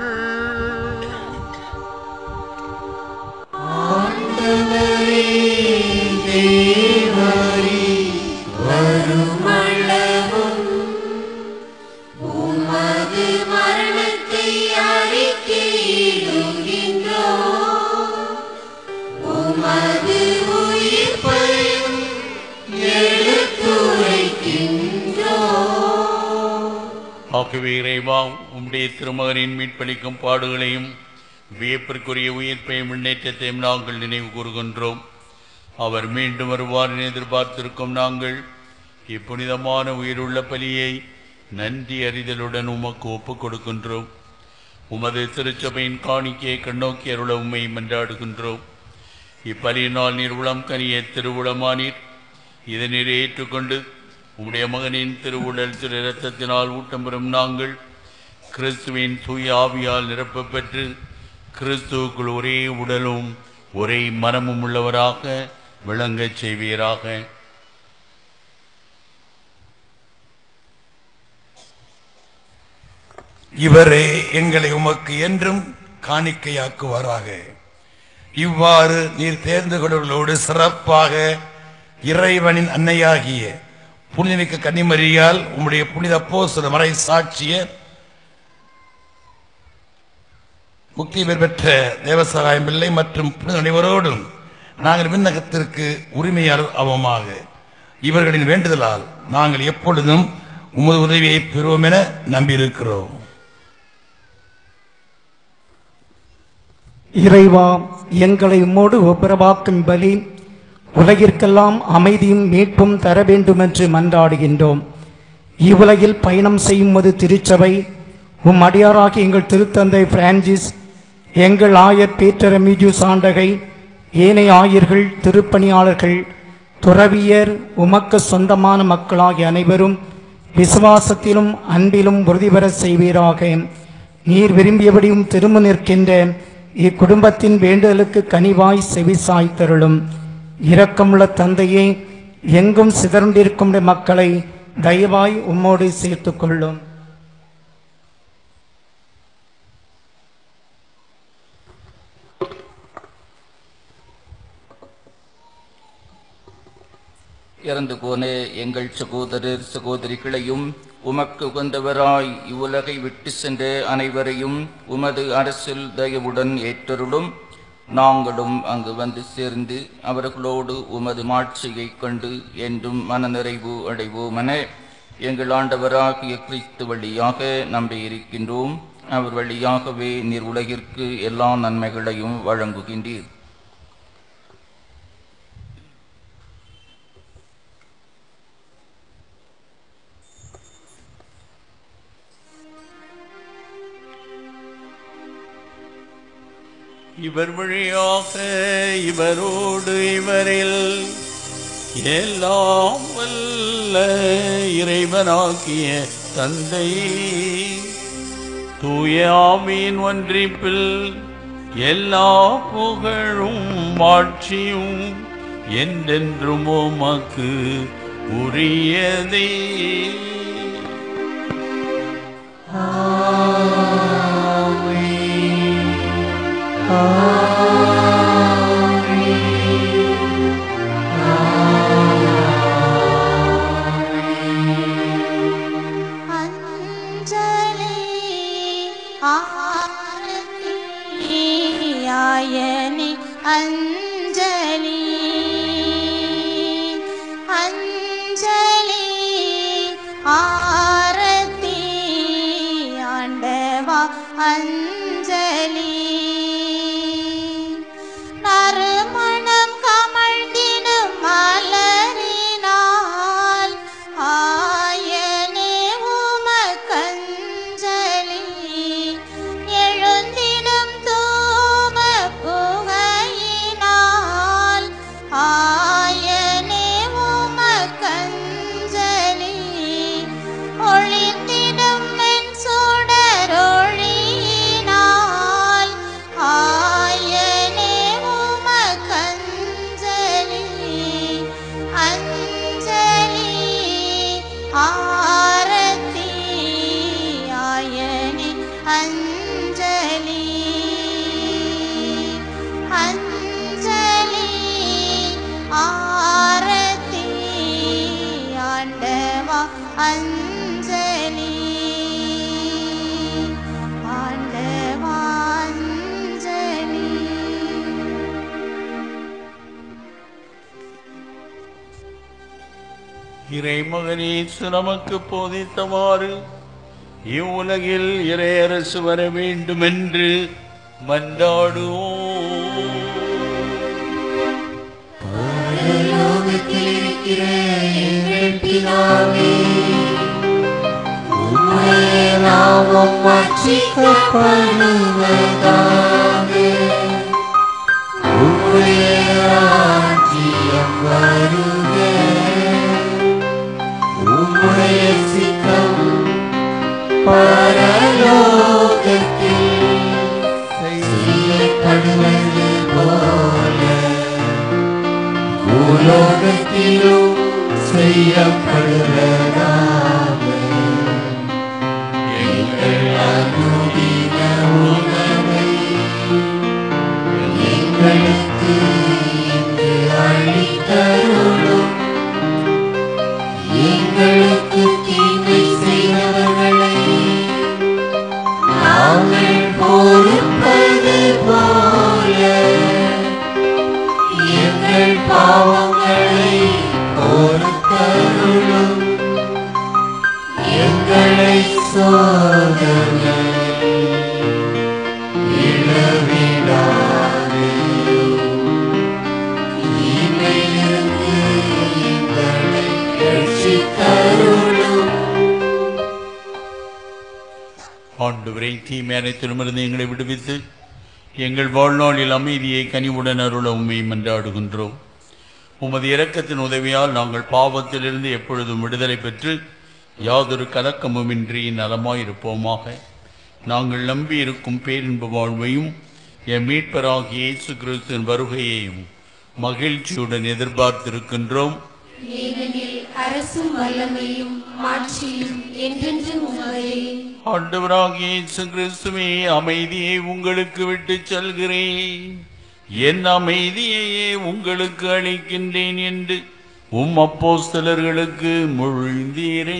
வருமளவும் உமது மரணத்தை அறிக்கையிடுகின்றோம் உமது உயிர்ப்பையும் எடுத்துரைக்கின்றோம் ஆகவே இறைவா உம்முடைய திருமகனின் மீட்பளிக்கும் பாடுகளையும் வியப்பிற்குரிய உயிர்ப்பையும் முன்னேற்றத்தையும் நாங்கள் நினைவு கூறுகின்றோம் அவர் மீண்டும் வருவார் என எதிர்பார்த்திருக்கும் நாங்கள் இப்புனிதமான உயிருள்ள பலியை நன்றி அறிதலுடன் உமக்கு ஒப்புக் கொடுக்கின்றோம் உமது திருச்சபையின் காணிக்கையை கண்ணோக்கி அருள உம்மை மன்றாடுகின்றோம் இப்பலியினால் நீர் உளம் கனிய திருவுளமானீர் இதை நீர் ஏற்றுக்கொண்டு உம்முடைய மகனின் திருவுடல் திரு இரத்தத்தினால் ஊட்டம் பெறும் நாங்கள் கிறிஸ்துவின் தூய ஆவியால் நிரப்பப் பெற்று கிறிஸ்துவுக்குள் ஒரே உடலும் ஒரே மனமும் உள்ளவராக விளங்கச் செய்வீராக இவரே எங்களை உமக்கு என்றும் காணிக்கையாக்குவாராக இவ்வாறு நீர் தேர்ந்து கொண்டவர்களோடு சிறப்பாக இறைவனின் அன்னையாகிய புனிதமிக்க கன்னிமரியால் உம்முடைய புனித அப்போஸ்தல மறை சாட்சிய முக்தி பெயர் பெற்ற தேவசகாயம் பிள்ளை மற்றும் புனித அனைவரோடும் நாங்கள் விண்ணகத்திற்கு உரிமையாளர் அவமாக இவர்களின் வேண்டுதலால் நாங்கள் எப்பொழுதும் உமது உதவியை பெறுவோம் என நம்பியிருக்கிறோம் இறைவா எங்களை உம்மோடு ஒப்புரவாக்கும் பலி உலகிற்கெல்லாம் அமைதியும் மீட்பும் தர வேண்டுமென்று மன்றாடுகின்றோம் இவ்வுலகில் பயணம் செய்யும்போது திருச்சபை உம் அடியாராகி எங்கள் திருத்தந்தை பிரான்சிஸ் எங்கள் ஆயர் பீட்டர் மீஜு சாண்டகை ஏனைய ஆயர்கள் திருப்பணியாளர்கள் துறவியர் உமக்கு சொந்தமான மக்களாகிய அனைவரும் விசுவாசத்திலும் அன்பிலும் உறுதி பெறச் செய்வீராக நீர் விரும்பியபடியும் திரும்ப நிற்கின்ற இக்குடும்பத்தின் வேண்டுதலுக்கு கனிவாய் செவிசாய் தருளும் இரக்கமுள்ள தந்தையே எங்கும் சிதறண்டிருக்கும் மக்களை தயவாய் உம்மோடு சேர்த்துக் கொள்ளும் இறந்து போன எங்கள் சகோதரர் சகோதரிகளையும் உமக்கு உகந்தவராய் இவ்வுலகை விட்டு சென்ற அனைவரையும் உமது அரசில் தயவுடன் ஏற்றருளும் நாங்களும் அங்கு வந்து சேர்ந்து அவர்களோடு உமது மாட்சியைக் கண்டு என்றும் மனநிறைவு அடைவோமென எங்கள் ஆண்டவராகிய கிறிஸ்து வழியாக நம்பியிருக்கின்றோம் அவர் வழியாகவே நீர் உலகிற்கு எல்லா நன்மைகளையும் வழங்குகின்றீர் இவர் வழியாக இவரோடு இவரில் எல்லாம் வல்ல இறைவனாக்கிய தந்தை தூய ஆவியின் ஒன்றிப்பில் எல்லா புகழும் மாட்சியும் என்றென்றும் உமக்கு உரியதே அஞ்சலி ஆரத்தியாயனி அஞ்சலி அஞ்சலி ஆரத்தி ஆண்டவா அஞ்சலி நறுமணம் கமழ்ந்திடும் மலரினால் ஆயனே உமக்கஞ்சலி எழுந்திடும் தூம புகையினால் ஆயனே உமக்கஞ்சலி ஒளிந்திடும் மென் சுடரொளியினால் ஆயனே உமக்கஞ்சலி அஞ்சலி ஆரத்தி ஆயனே அஞ்சலி அஞ்சலி ஆரத்தி ஆண்டவா அஞ்சலி ஆண்டவா அஞ்சலி இறைமகனேசு நமக்கு போதித்தவாறு இவ்வுலகில் இறையரசு வர வேண்டும் என்று மன்றாடுவோம் பரலோகத்தில் இருக்கிற எங்கள் பிதாவே உம்முடைய நாமம் அர்ச்சிக்கப்படுவதாக உம்முடைய ராஜ்யம் வருக உம்முடைய சித்தம் பரலோகத்தில் செய்யப்படுவது போல பூலோகத்திலும் செய்யப்படுவதாக எங்கள் அனுதின உணவை எங்களுக்கு இன்று அளித்தருளும் எங்களுக்கு தீமை செய்தவர்களை நாங்கள் பொறுப்பது போல எங்கள் பாவங்களை பொறுத்தருளும் எங்களை சோதனையில் இழவிடாதேயும் தீமையிலிருந்து எங்களை ரட்சித்தருளும் ஆண்டவரை தீமை அனைத்திலுமிருந்து எங்களை விடுவித்து எங்கள் வாழ்நாளில் அமைதியை கனிவுடன் அருள உண்மை மன்றாடுகின்றோம் உமது இரக்கத்தின் உதவியால் நாங்கள் பாவத்திலிருந்து எப்பொழுதும் விடுதலை பெற்று யாதொரு கலக்கமுமின்றி நலமாயிருப்போமாக நாங்கள் நம்பியிருக்கும் பேரின்ப வாழ்வையும் என் மீட்பராகிய இயேசு கிறிஸ்துவின் வருகையையும் மகிழ்ச்சியுடன் எதிர்பார்த்திருக்கின்றோம் ஏனெனில் அரசும் வல்லமையும் மாட்சியும் என்றென்றும் உமதே ஆண்டவராகிய இயேசு கிறிஸ்துவே அமைதியை உங்களுக்கு விட்டுச் செல்கிறேன் என் அமைதியையே உங்களுக்கு அளிக்கின்றேன் என்று உம் அப்போஸ்தலர்களுக்கு மொழிந்தீரே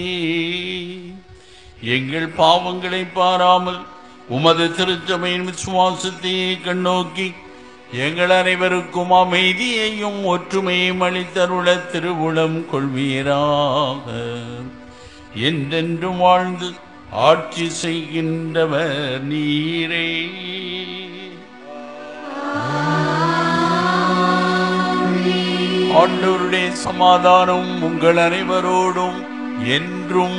எங்கள் பாவங்களை பாராமல் உமது திருச்சபையின் விசுவாசத்தையே கண்ணோக்கி எங்கள் அனைவருக்கும் அமைதியையும் ஒற்றுமையும் அளித்தருள திருவுளம் கொள்வீராக என்றென்றும் வாழ்ந்து ஆட்சி செய்கின்றவர் நீரே ஆண்டவருடைய சமாதானம் உங்கள் அனைவரோடும் என்றும்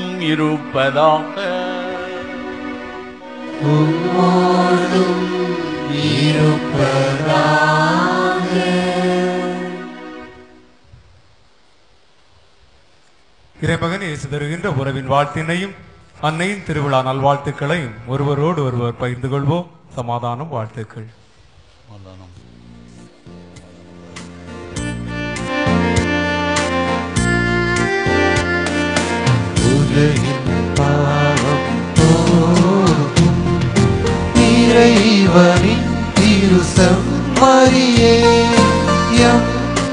இருப்பதாக உம்மோடும் இறைமகன் இயேசு தருகின்ற உறவின் வாழ்த்தினையும் அன்னையின் திருவிழா நல்வாழ்த்துக்களையும் ஒருவரோடு ஒருவர் பகிர்ந்து கொள்வோம் சமாதானம் வாழ்த்துக்கள் உலகின் பாவம் போகும் இறைவனின் திரு செம்மறியே எம்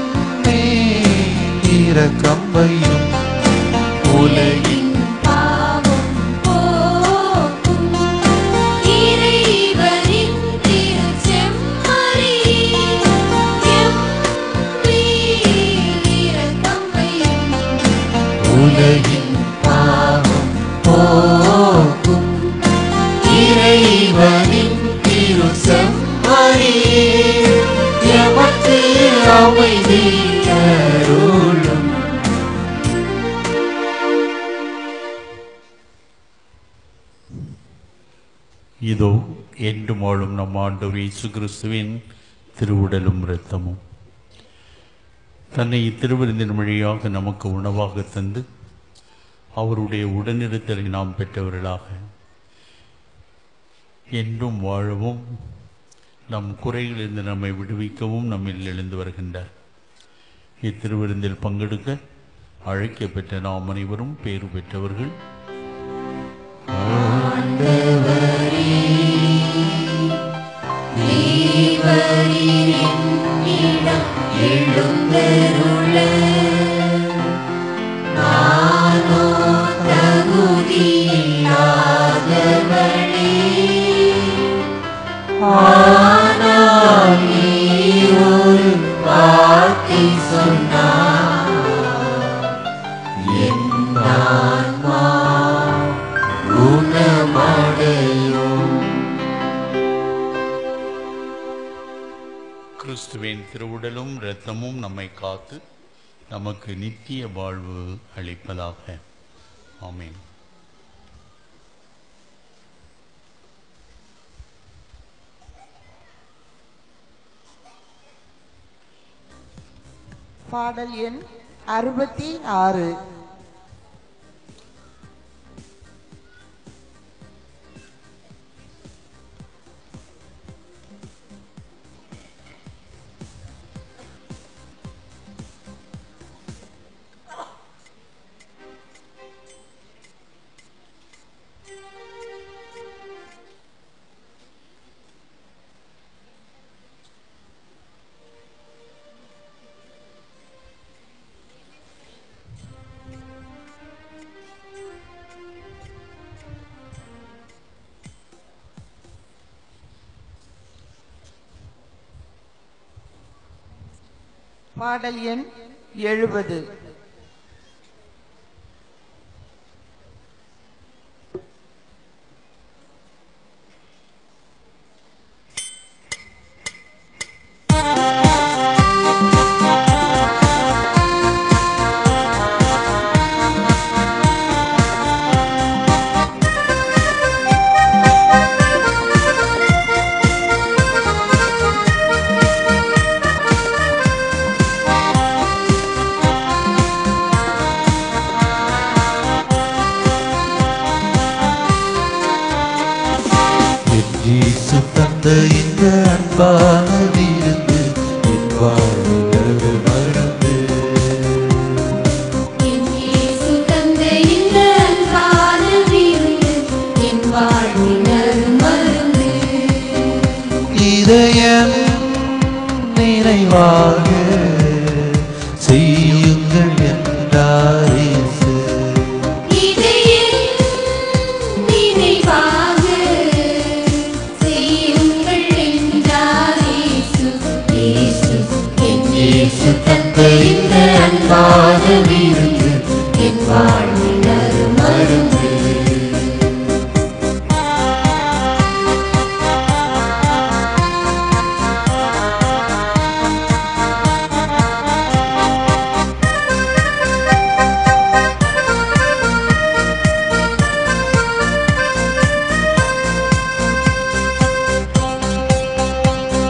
மேல் இரக்கம் வையும் உலகின் பாவம் போக்கும் இறைவனின் திருச்செம்மறியே, எம் மேல் இரக்கம் வையும். உலகின் பாவம் போக்கும் இறைவனின் திரு செம்மறியே எமக்கு அமைதி அருளும் இதோ என்று வாழும் நம் ஆண்டவர் இயேசு கிறிஸ்துவின் திருவுடலும் இரத்தமும் தன்னை இத்திருவிருந்தின் வழியாக நமக்கு உணவாக தந்து அவருடைய உடனிருத்தலை நாம் பெற்றவர்களாக என்றும் வாழவும் நம் குறைகளிலிருந்து நம்மை விடுவிக்கவும் நம்மில் எழுந்து வருகின்றார் இத்திருவிருந்தில் பங்கெடுக்க அழைக்கப்பெற்ற நாம் அனைவரும் பேறு பெற்றவர்கள் தேவரீரிடம் எழுந்தருள நானோ தகுதியில்லாதவளே ஆனால் நீ ஒரு வார்த்தை சொன்னார் என் ஆன்மா குணமடையும் கிறிஸ்துவின் திருவுடலும் இரத்தமும் நம்மை காத்து நமக்கு நித்திய வாழ்வு அளிப்பதாக ஆமென் பாடல் எண் அறுபத்தி ஆறு பாடல் எண் எழுபது என் இயேசு தந்த இந்த அன்பான விருந்து என் வாழ்வில் மருந்து என் இயேசு தந்த இந்த அன்பான விருந்து என் வாழ்வினர் மருந்து இதயம் நிறைவாக செய்யுங்கள் என்றார் இயேசு இதயம் நினைவாக செய்யுங்கள் என்றார் இயேசு. இயேசு, என் இயேசு தந்த இந்த அன்பான விருந்து என் வாழ்வினர் மருந்து ஆ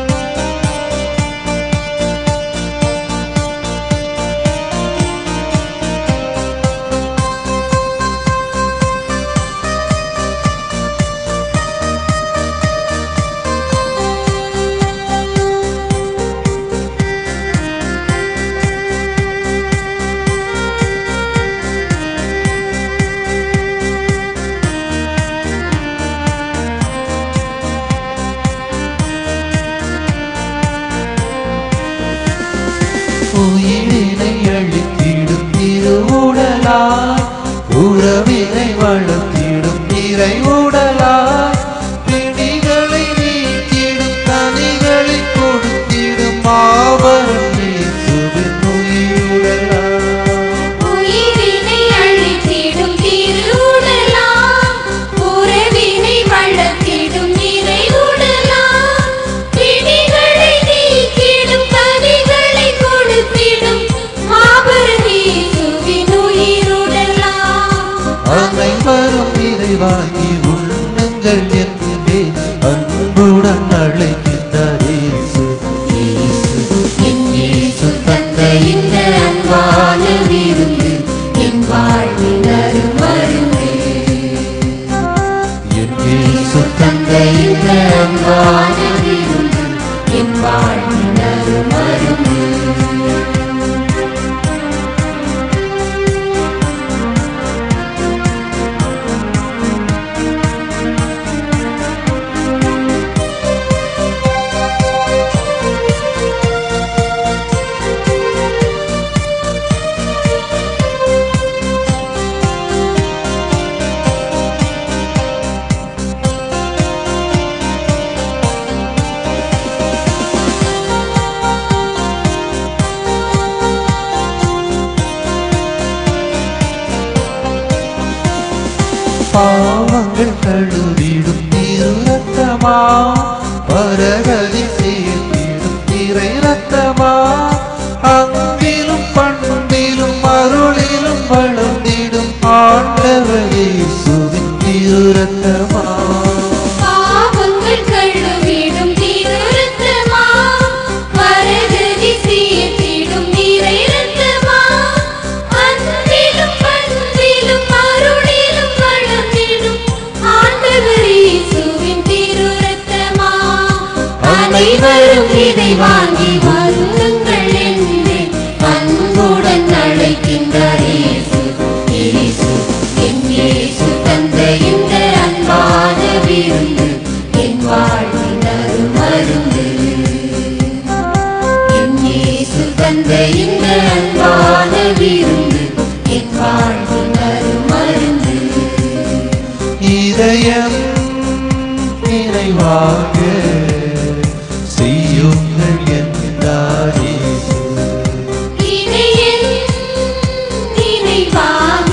வளர்த்திடும் நிறை உடலா பிணிகளை நீக்கிடும் கனிகளை கொடுத்திடும் மாபரம் இயேசுவின் உயிருடலா உயிரினை அழித்திடும் திருவுடலாம் உறவினை வளர்த்திடும் நிறைவுடலாம் பிணிகளை நீக்கிடும் கனிகளை கொடுத்திடும் மாபெரும் இயேசுவின் உயிருடலாம் அனைவரும் இறைவாகி உள்ளங்கள் என்பே அன்புடன் அழைக்கின்றார் இயேசு என் இயேசு தந்த இந்த அன்பான விருந்து என் வாழ்வின் அருமருந்து என் இயேசு தந்த இந்த அன்பான விருந்து என் வாழ்வின் அருமருந்து பாவங்கள் கழுவிடும் திரு ரத்தமா பரகதி சேர்த்திடும் திரை ரத்தமா அங்கிலும் பண்பிலும் அருளிலும் வளர்ந்திடும் ஆண்டவர் இயேசுவின் திரு ரத்தமா பாவங்கள் கழுவிடும் திருரத்தமா வரகதி சீர்த்திடும் நீரை ரத்தமா அன்பிலும் பண்பிலும் அருளிலும் வளர்ந்திடும் ஆண்டவர் இயேசுவின் திருரத்தமா அனைவரும் இதை வாங்கி வருங்கள் என்று அன்புடன் அழைக்கின்றார் இயேசு இயேசு என் இயேசு தந்த இந்த அன்பான விருந்து என் வாழ்வின் அருமருந்து என் இயேசு தந்த இந்த அன்பான விருந்து என் வாழ்வின் அருமருந்து இதயம் நிறைவாக செய்யுங்கள் என்றார் இயேசு இணையில் நினைவாக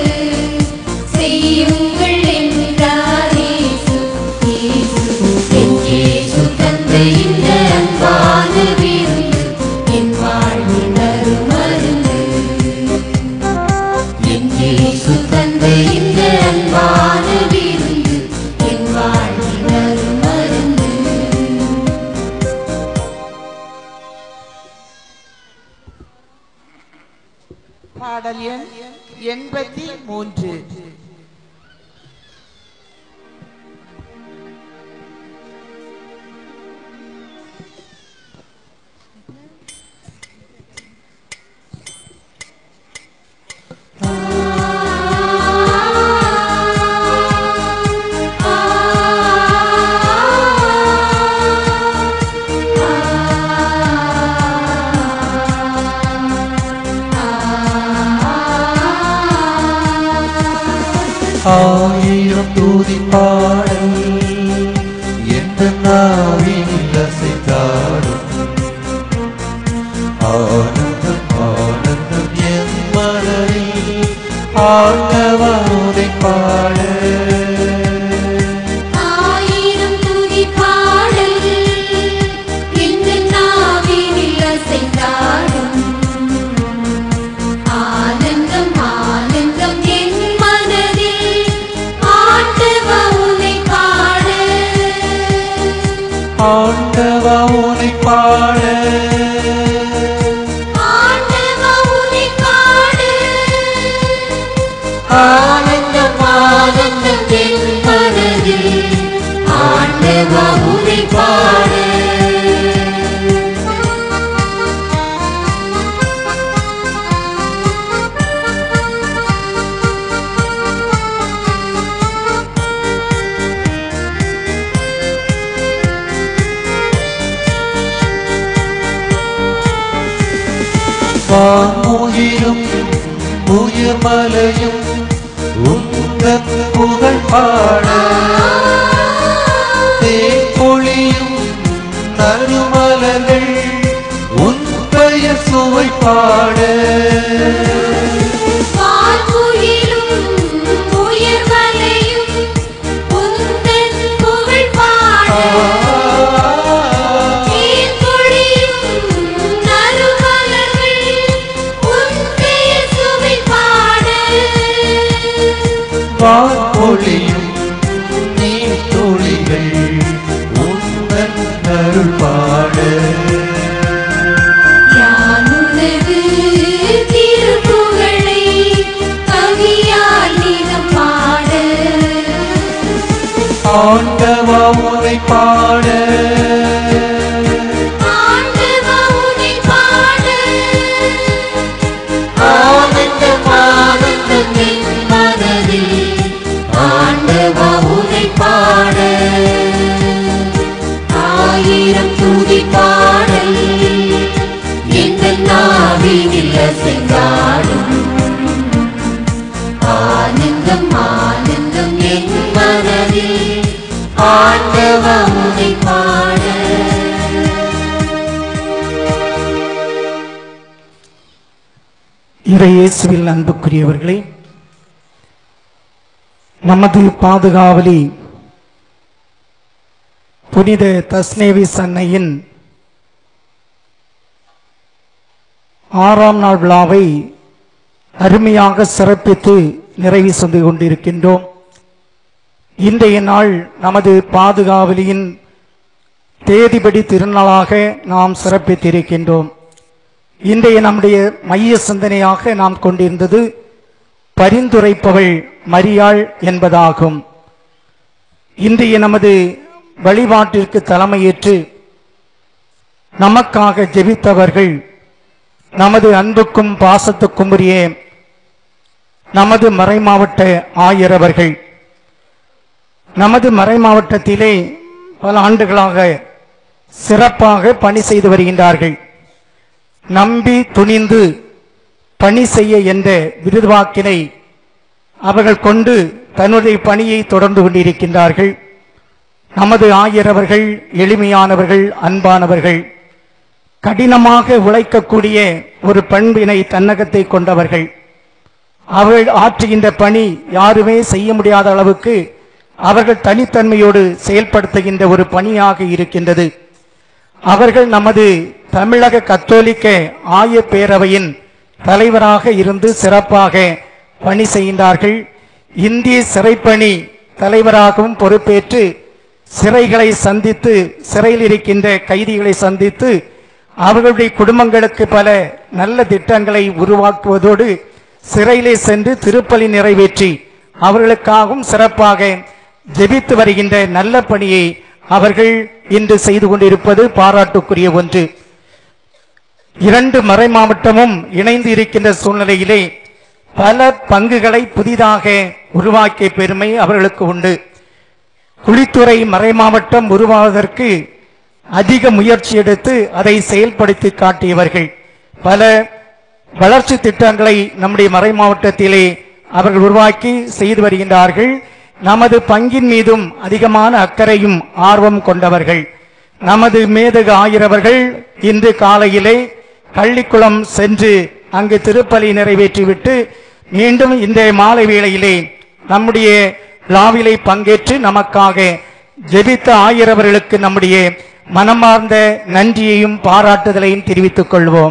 செய்யுங்கள் என்றார் இயேசு. இயேசு, என் இயேசு தந்த இந்த அன்பான விருந்து, என் வாழ்வின் அருமருந்து. என் இயேசு தந்த இந்த அன்பான விருந்து, என் வாழ்வின் அருமருந்து. பாடல் எண் எண்பத்தி மூன்று ஆயிரம் தூதி பாடல் எந்த நாவினில் அசைத்தாடும் ஆனந்தம் ஆனந்தம் என் மனதில் ஆண்டவனை பாட ஆயிரம் துதி பாடல் இந்த நாவினில் அசைந்தாடும் ஆனந்தம் ஆனந்தம் என் மனதில் ஆண்டவா உன்னை பாட ஆண்டவா உனை பாட ஆண்டவா உன்னை பாட ஆனந்தம் ஆனந்தம் என் மனதில் ஆண்டவா உன்னை பாட வான்முகிலும் உயர்மலையும் உந்தன் பாட தேப்பொழியும் நறுமலர்கள் உன் பெயர் சுவை பாட வான்குயிலும் உயர்மலையும் உந்தன் புகழ் பாட தேன்கொடியும் நறுமலர்கள் உன் பெயர் சுவை பாட வான்மொழியும் நீர் துளிகள் உந்தன் அருள் பாட யானுனது திருப்புகழை கவியால் நிதம் பாட ஆண்டவா உனை பாட ஆண்டவா உனை பாட ஆனந்தம் ஆனந்தம் என் மனதில் ஆண்டவா உனை பாட ஆயிரம் துதி பாடல் எங்கள் நாவினில் அசைந்தாடும் ஆனந்தம் ஆனந்தம் என் மனதில் ஆண்டவா உனை பாட இறையேசுவில் அன்புக்குரியவர்களே நமது பாதுகாவலி புனித தஸ்னேவிஸ் அன்னையின் ஆறாம் நாள் விழாவை அருமையாக சிறப்பித்து நிறைவு செய்து கொண்டிருக்கின்றோம் இன்றைய நாள் நமது பாதுகாவலியின் தேதிப்படி திருநாளாக நாம் சிறப்பித்திருக்கின்றோம் இன்றைய நம்முடைய மைய சிந்தனையாக நாம் கொண்டிருந்தது பரிந்துரைப்பவள் மரியாள் என்பதாகும் இன்றைய நமது வழிபாட்டிற்கு தலைமையேற்று நமக்காக ஜெபித்தவர்கள் நமது அன்புக்கும் பாசத்துக்கும் உரிய நமது மறைமாவட்ட ஆயரவர்கள் நமது மறைமாவட்டத்திலே பல ஆண்டுகளாக சிறப்பாக பணி செய்து வருகின்றார்கள் நம்பி துணிந்து பணி செய்ய என்ற விருதுவாக்கினை அவர்கள் கொண்டு தன்னுடைய பணியை தொடர்ந்து கொண்டிருக்கின்றார்கள் நமது ஆயரவர்கள் எளிமையானவர்கள் அன்பானவர்கள் கடினமாக உழைக்கக்கூடிய ஒரு பண்பினை தன்னகத்தை கொண்டவர்கள் அவர்கள் ஆற்றுகின்ற பணி யாருமே செய்ய முடியாத அளவுக்கு அவர்கள் தனித்தன்மையோடு செயல்படுத்துகின்ற ஒரு பணியாக இருக்கின்றது அவர்கள் நமது தமிழக கத்தோலிக்க ஆய பேரவையின் தலைவராக இருந்து சிறப்பாக பணி செய்கின்றார்கள் இந்திய சிறைப்பணி தலைவராகவும் பொறுப்பேற்று சிறைகளை சந்தித்து சிறையில் இருக்கின்ற கைதிகளை சந்தித்து அவர்களுடைய குடும்பங்களுக்கு பல நல்ல திட்டங்களை உருவாக்குவதோடு சிறையிலே சென்று திருப்பலி நிறைவேற்றி அவர்களுக்காகவும் சிறப்பாக ஜெபித்து வருகின்ற நல்ல பணியை அவர்கள் இன்று செய்து கொண்டிருப்பது பாராட்டுக்குரிய ஒன்று இரண்டு மறை மாவட்டமும் இணைந்து இருக்கின்ற சூழ்நிலையிலே பல பங்குகளை புதிதாக உருவாக்கிய பெருமை அவர்களுக்கு உண்டு குளித்துறை மறைமாவட்டம் உருவாவதற்கு அதிக முயற்சி எடுத்து அதை செயல்படுத்தி காட்டியவர்கள் பல வளர்ச்சி திட்டங்களை நம்முடைய மறைமாவட்டத்திலே அவர்கள் உருவாக்கி செய்து வருகின்றார்கள் நமது பங்கின் மீதும் அதிகமான அக்கறையும் ஆர்வம் கொண்டவர்கள் நமது மேதகு ஆயிரவர்கள் இன்று காலையிலே கள்ளிக்குளம் சென்று அங்கு திருப்பலி நிறைவேற்றிவிட்டு மீண்டும் இந்த மாலை வேளையிலே நம்முடைய விழாவிலே பங்கேற்று நமக்காக ஜெபித்த ஆயிரவர்களுக்கு நம்முடைய மனமார்ந்த நன்றியையும் பாராட்டுதலையும் தெரிவித்துக் கொள்வோம்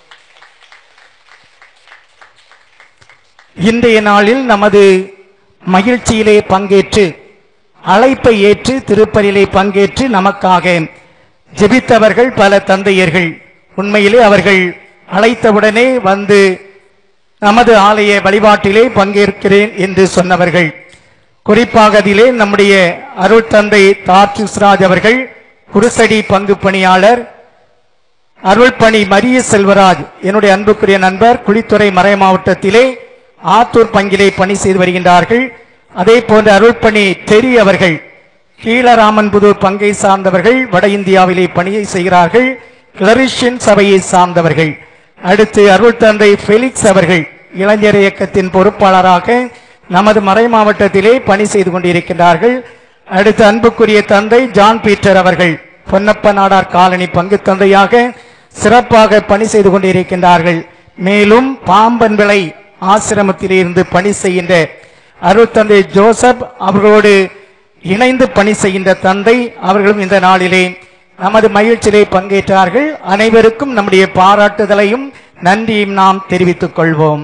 இன்றைய நாளில் நமது மகிழ்ச்சியிலே பங்கேற்று அழைப்பை ஏற்று திருப்பலிலே பங்கேற்று நமக்காக ஜெபித்தவர்கள் பல தந்தையர்கள் உண்மையிலே அவர்கள் அழைத்தவுடனே வந்து நமது ஆலய வழிபாட்டிலே பங்கேற்கிறேன் என்று சொன்னவர்கள் குறிப்பாக அதிலே நம்முடைய அருள் தந்தை தார்கிஸ்ராஜ் அவர்கள் குருசடி பங்கு பணியாளர் அருள்பணி மரிய செல்வராஜ் என்னுடைய அன்புக்குரிய நண்பர் குளித்துறை மறை மாவட்டத்திலே ஆத்தூர் பங்கிலே பணி செய்து வருகின்றார்கள் அதே போன்ற அருள்பணி டெரி அவர்கள் கீழராமன்புதூர் பங்கை சார்ந்தவர்கள் வட இந்தியாவிலே பணியை செய்கிறார்கள் கிளரிஷியன் சபையை சார்ந்தவர்கள் அடுத்து அருள் தந்தை ஃபெலிக்ஸ் அவர்கள் இளைஞர் இயக்கத்தின் பொறுப்பாளராக நமது மறை மாவட்டத்திலே பணி செய்து கொண்டிருக்கின்றார்கள் அடுத்து அன்புக்குரிய தந்தை ஜான் பீட்டர் அவர்கள் பொன்னப்ப நாடார் காலனி பங்கு தந்தையாக சிறப்பாக பணி செய்து கொண்டிருக்கின்றார்கள் மேலும் பாம்பன் விளை ஆசிரமத்திலே இருந்து பணி செய்கின்ற அருட்தந்தை ஜோசப் அவர்களோடு இணைந்து பணி செய்கின்ற தந்தை அவர்களும் இந்த நாளிலே நமது மகிழ்ச்சியிலே பங்கேற்றார்கள் அனைவருக்கும் நம்முடைய பாராட்டுதலையும் நன்றியும் நாம் தெரிவித்துக் கொள்வோம்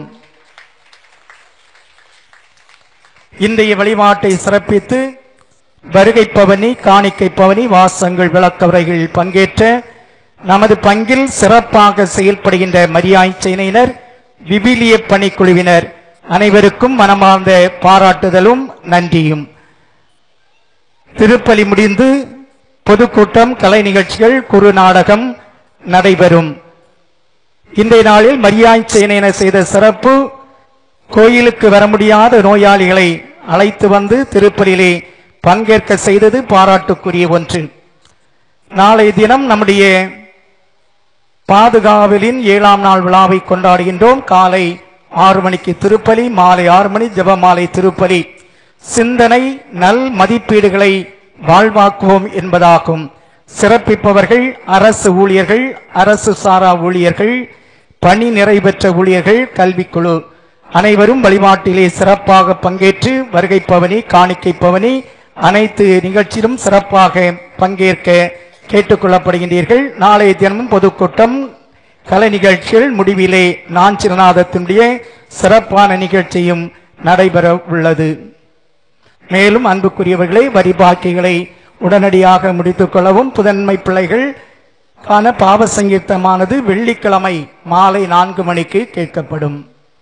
இன்றைய வழிபாட்டை சிறப்பித்து வருகை பவனி காணிக்கை பவனி வாசங்கள் விளக்கவுரைகள் பங்கேற்ற நமது பங்கில் சிறப்பாக செயல்படுகின்ற மரியாய்ச்சியினர் விபிலிய பணிக்குழுவினர் அனைவருக்கும் மனமார்ந்த பாராட்டுதலும் நன்றியும் திருப்பலி முடிந்து பொதுக்கூட்டம் கலை நிகழ்ச்சிகள் குறு நாடகம் நடைபெறும் இன்றைய நாளில் மரியாய்ச்சியினர் செய்த சிறப்பு கோயிலுக்கு வர முடியாத நோயாளிகளை அழைத்து வந்து திருப்பலியிலே பங்கேற்க செய்தது பாராட்டுக்குரிய ஒன்று நாளைய தினம் நம்முடைய பாதுகாவலின் ஏழாம் நாள் விழாவை கொண்டாடுகின்றோம் காலை ஆறு மணிக்கு திருப்பலி மாலை ஆறு மணி ஜெபமாலை திருப்பலி சிந்தனை நல் மதிப்பீடுகளை வாழ்வாக்குவோம் என்பதாகும் சிறப்பிப்பவர்கள் அரசு ஊழியர்கள் அரசு சாரா ஊழியர்கள் பணி நிறைவேற்ற ஊழியர்கள் கல்விக்குழு அனைவரும் வழிபாட்டிலே சிறப்பாக பங்கேற்று வருகை பவனி காணிக்கை பவனி அனைத்து நிகழ்ச்சியிலும் சிறப்பாக பங்கேற்க கேட்டுக்கொள்ளப்படுகின்றீர்கள் நாளைய தினமும் பொதுக்கூட்டம் கலை நிகழ்ச்சிகள் முடிவிலே நாஞ்சிரநாதத்தினுடைய சிறப்பான நிகழ்ச்சியும் நடைபெற உள்ளது மேலும் அன்புக்குரியவர்களை வரி பாக்கிகளை உடனடியாக முடித்துக் கொள்ளவும் புதன்மை பிள்ளைகள் கான பாவ சங்கீர்த்தமானது வெள்ளிக்கிழமை மாலை நான்கு மணிக்கு கேட்கப்படும்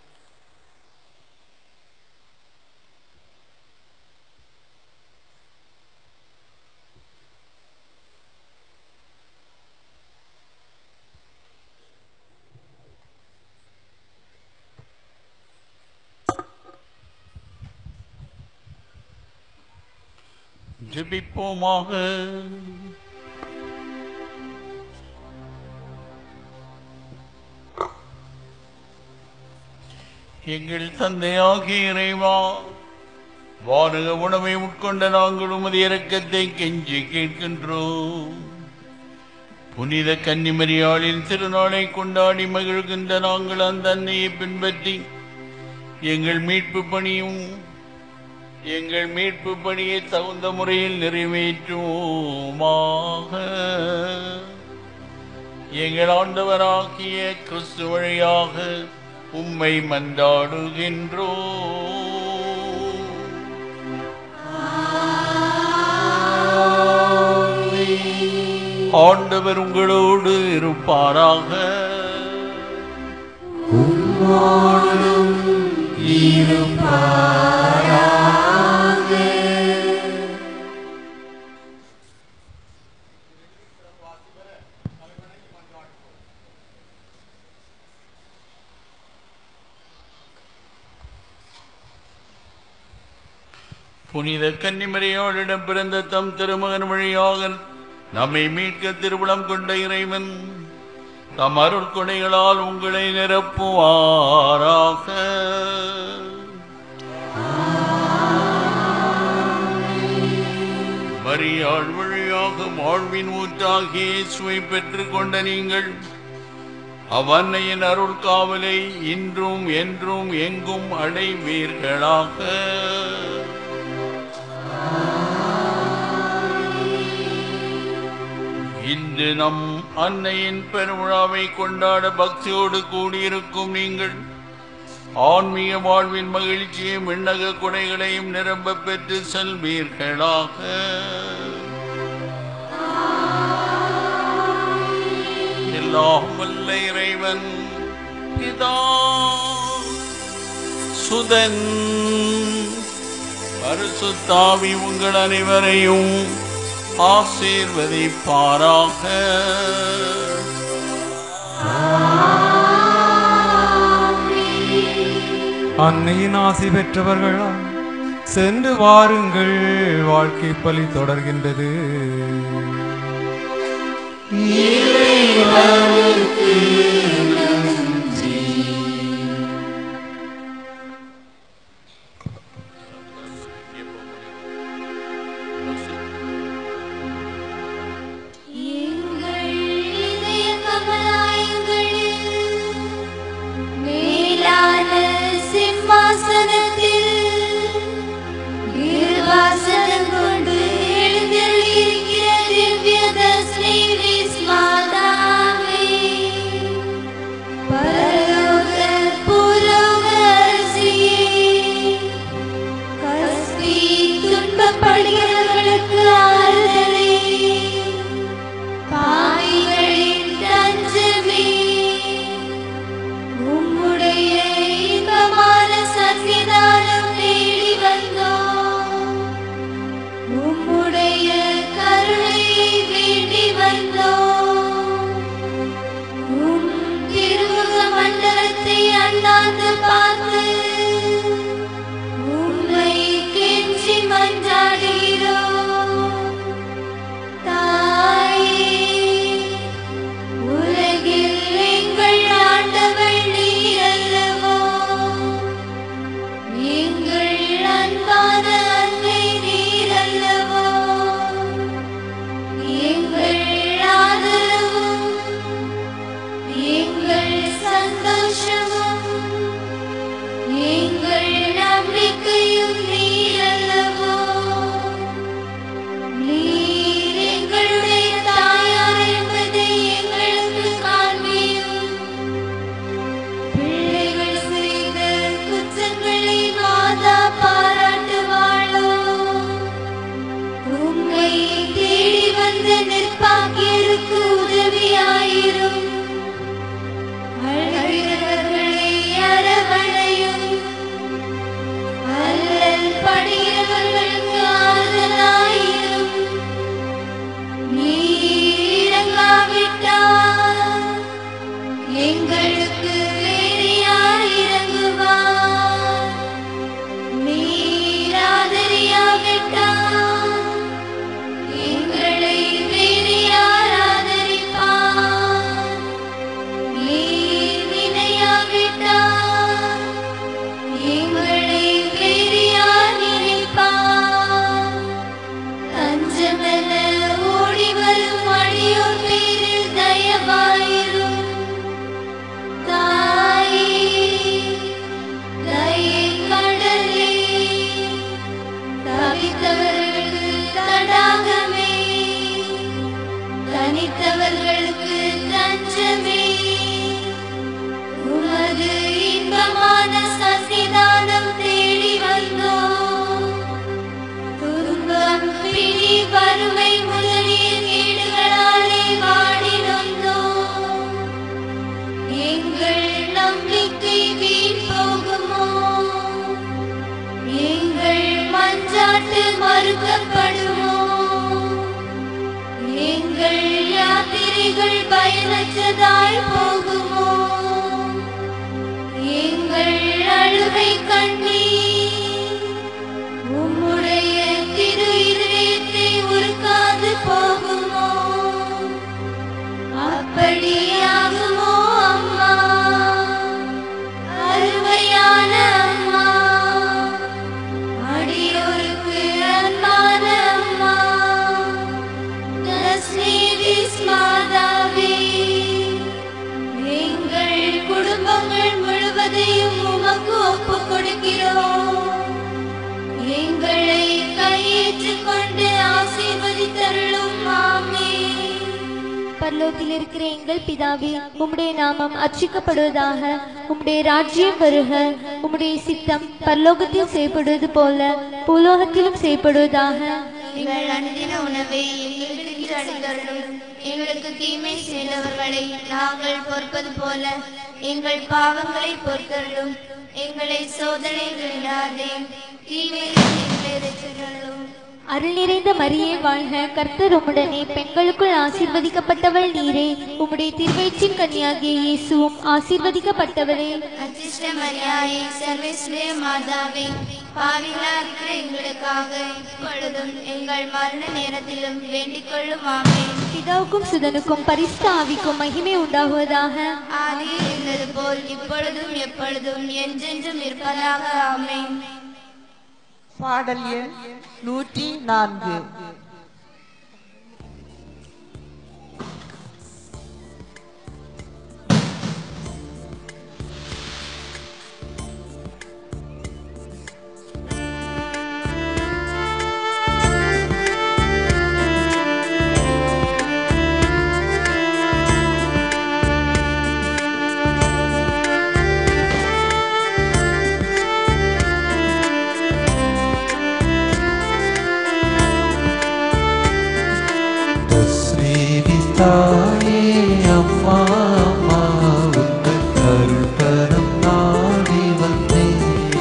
ஜெபிப்போமாக எங்கள் தந்தையாகிய இறைவா வானக உணவை உட்கொண்ட நாங்கள் உமது இரக்கத்தை கெஞ்சி கேட்கின்றோம் புனித கன்னிமரியாளின் திருநாளை கொண்டாடி மகிழ்கின்ற நாங்கள் அந்த அன்னையை பின்பற்றி எங்கள் மீட்பு பணியும் எங்கள் மீட்பு பணியை தகுந்த முறையில் நிறைவேற்றுவோமாக எங்கள் ஆண்டவராகிய கிறிஸ்து வழியாக உம்மை மன்றாடுகின்றோ ஆண்டவர் உங்களோடு இருப்பாராக புனித கன்னிமரையோடிடம் பிறந்த தம் திருமகன் வழியாக நம்மை மீட்க திருவிழம் கொண்ட இறைவன் தம் அருட்கொடைகளால் உங்களை நிரப்புவாராக மரியாள் வழியாக வாழ்வின் ஊற்றாகிய இயேசுவை பெற்றுக் கொண்ட நீங்கள் அவ்வன்னையின் அருள் காவலை இன்றும் என்றும் எங்கும் அடைவீர்களாக இன்று நம் அன்னையின் பெருவிழாவை கொண்டாட பக்தியோடு கூடியிருக்கும் நீங்கள் ஆன்மீக வாழ்வின் மகிழ்ச்சியும் விண்ணக குடைகளையும் நிரம்ப பெற்று செல்வீர்களாக எல்லாம் வல்ல இறைவன் பிதா சுதன் பரிசுத்தாவி உங்கள் அனைவரையும் ஆசீர்வதிப்பாராக அன்னையின் ஆசி பெற்றவர்களா சென்று வாருங்கள் வாழ்க்கை பலி தொடர்கின்றது பார்த்து பார்த்து உம்மை கெஞ்சி மன்றாடுகிறோம் தாயே உலகில் எங்கள் ஆண்டவள் நீர் அல்லவோ எங்கள் அன்பான அன்னை நீர் அல்லவோ எங்கள் ஆதரவும் எங்கள் சந்தோஷமும் எங்கள் நம்பிக்கையும் நீர் அல்லவோ நீர் எங்களுடைய தாயார் என்பதை எங்களுக்கு காண்பியும் பிள்ளைகள் செய்த குற்றங்களை மாதா பாராட்டுவாளோ உம்மை தேடி வந்த நிற்பாக்கியருக்கு உதவியாயிரும் அழுகிறவர்களை அரவணையும் அல்லல் படுகிறவர்களுக்கு ஆறுதலாயிரும் நீர் இறங்காவிட்டால் எங்களுக்கு வேறு யார் இறங்குவார் நீர் ஆதரியாவிட்டால் எங்களை வேறு யார் ஆதரிப்பார் நீர் நினையாவிட்டால் எங்களை வேறு யார் நினைப்பார் தஞ்சமென ஓடி வரும் அடியோர் பேரில் தயவாயிரும் தாயே தயை கடலே தவித்தவர்களுக்கு தடாகமே தனித்தவர்களுக்கு தஞ்சமே உமது இன்பமான சன்னிதானம் தேடி வந்தோம் துன்பம் பிடி வறுமை முதலிய கேடுகளாலே வாடி நொந்தோம் எங்கள் நம்பிக்கை வீண் போகுமோ எங்கள் மஞ்சாட்டு மறுக்கப்படுமோ எங்கள் யாத்திரைகள் பயனற்றதாய் போகுமோ எங்கள் அழுகை கண்ணீர் உம்முடைய திரு இதயத்தை உருக்காது போகுமோ அப்படியாகுமோ அம்மா அருமையான அம்மா அடியோருக்கு அன்பான அம்மா தஸ்னீவிஸ் மாதாவே எங்கள் குடும்பங்கள் முழுவதையும் உமக்கு ஒப்புக் கொடுக்கிறோம் எங்களை கையேற்றுக் கொண்டு ஆசீர்வதித்தருளும் ஆமே பரலோகத்தில் இருக்கிற எங்கள் பிதாவே உம்முடைய நாமம் அர்ச்சிக்கப்படுவதாக உம்முடைய ராஜ்யம் வருக உம்முடைய சித்தம் பரலோகத்தில் செய்யப்படுவது போல பூலோகத்திலும் செய்யப்படுவதாக எங்கள் அனுதின உணவை எங்களுக்கு அளித்தருளும் எங்களுக்கு தீமை செய்தவர்களை நாங்கள் பொறுப்பது போல எங்கள் பாவங்களை பொறுத்தருளும் எங்களை சோதனைகள் இல்லாதே தீமையில் எங்களை ரட்சித்தருளும் அருள் நிறைந்த மரியே வாழ்க கர்த்தர் உம்முடனே பெண்களுக்குள் ஆசீர்வதிக்கப்பட்டவள் நீரே உம்முடைய திருவயிற்றின் கன்னியாகிய இயேசுவும் ஆசீர்வதிக்கப்பட்டவரே அச்சிஷ்ட மரியாயே சர்வேஸ்வரிய மாதாவே பாவிகளா இருக்கிற எங்களுக்காக இப்பொழுதும் எங்கள் மரண நேரத்திலும் வேண்டிக் கொள்ளும் ஆமே பிதாவுக்கும் சுதனுக்கும் பரிசுத்த ஆவிக்கும் மகிமை உண்டாகுவதாக ஆதியில் இருந்தது போல் இப்பொழுதும் எப்பொழுதும் என்றென்றும் இருப்பதாக ஆமென் பாடல் எண் நூற்றி நான்கு தாயே அம்மா அம்மா உங்கள் கருப்பரம் நாடி வந்தேன்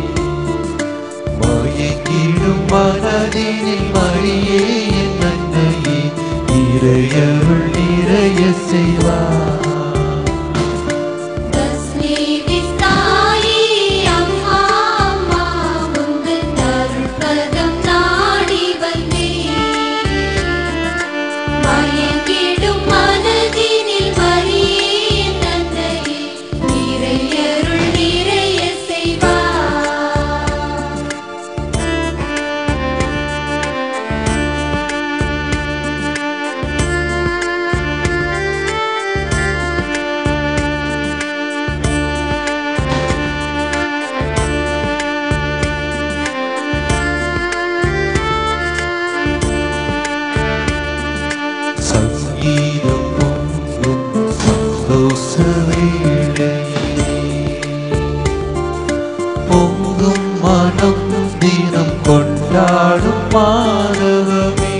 மயக்கிடும் மனதினில் மரியே என் அன்னையே இறையருள் நிறைய செய்வார் தஸ்மி விஸ்தாயே பொங்கும் மனம் தினம் கொண்டாடும் மாதவமே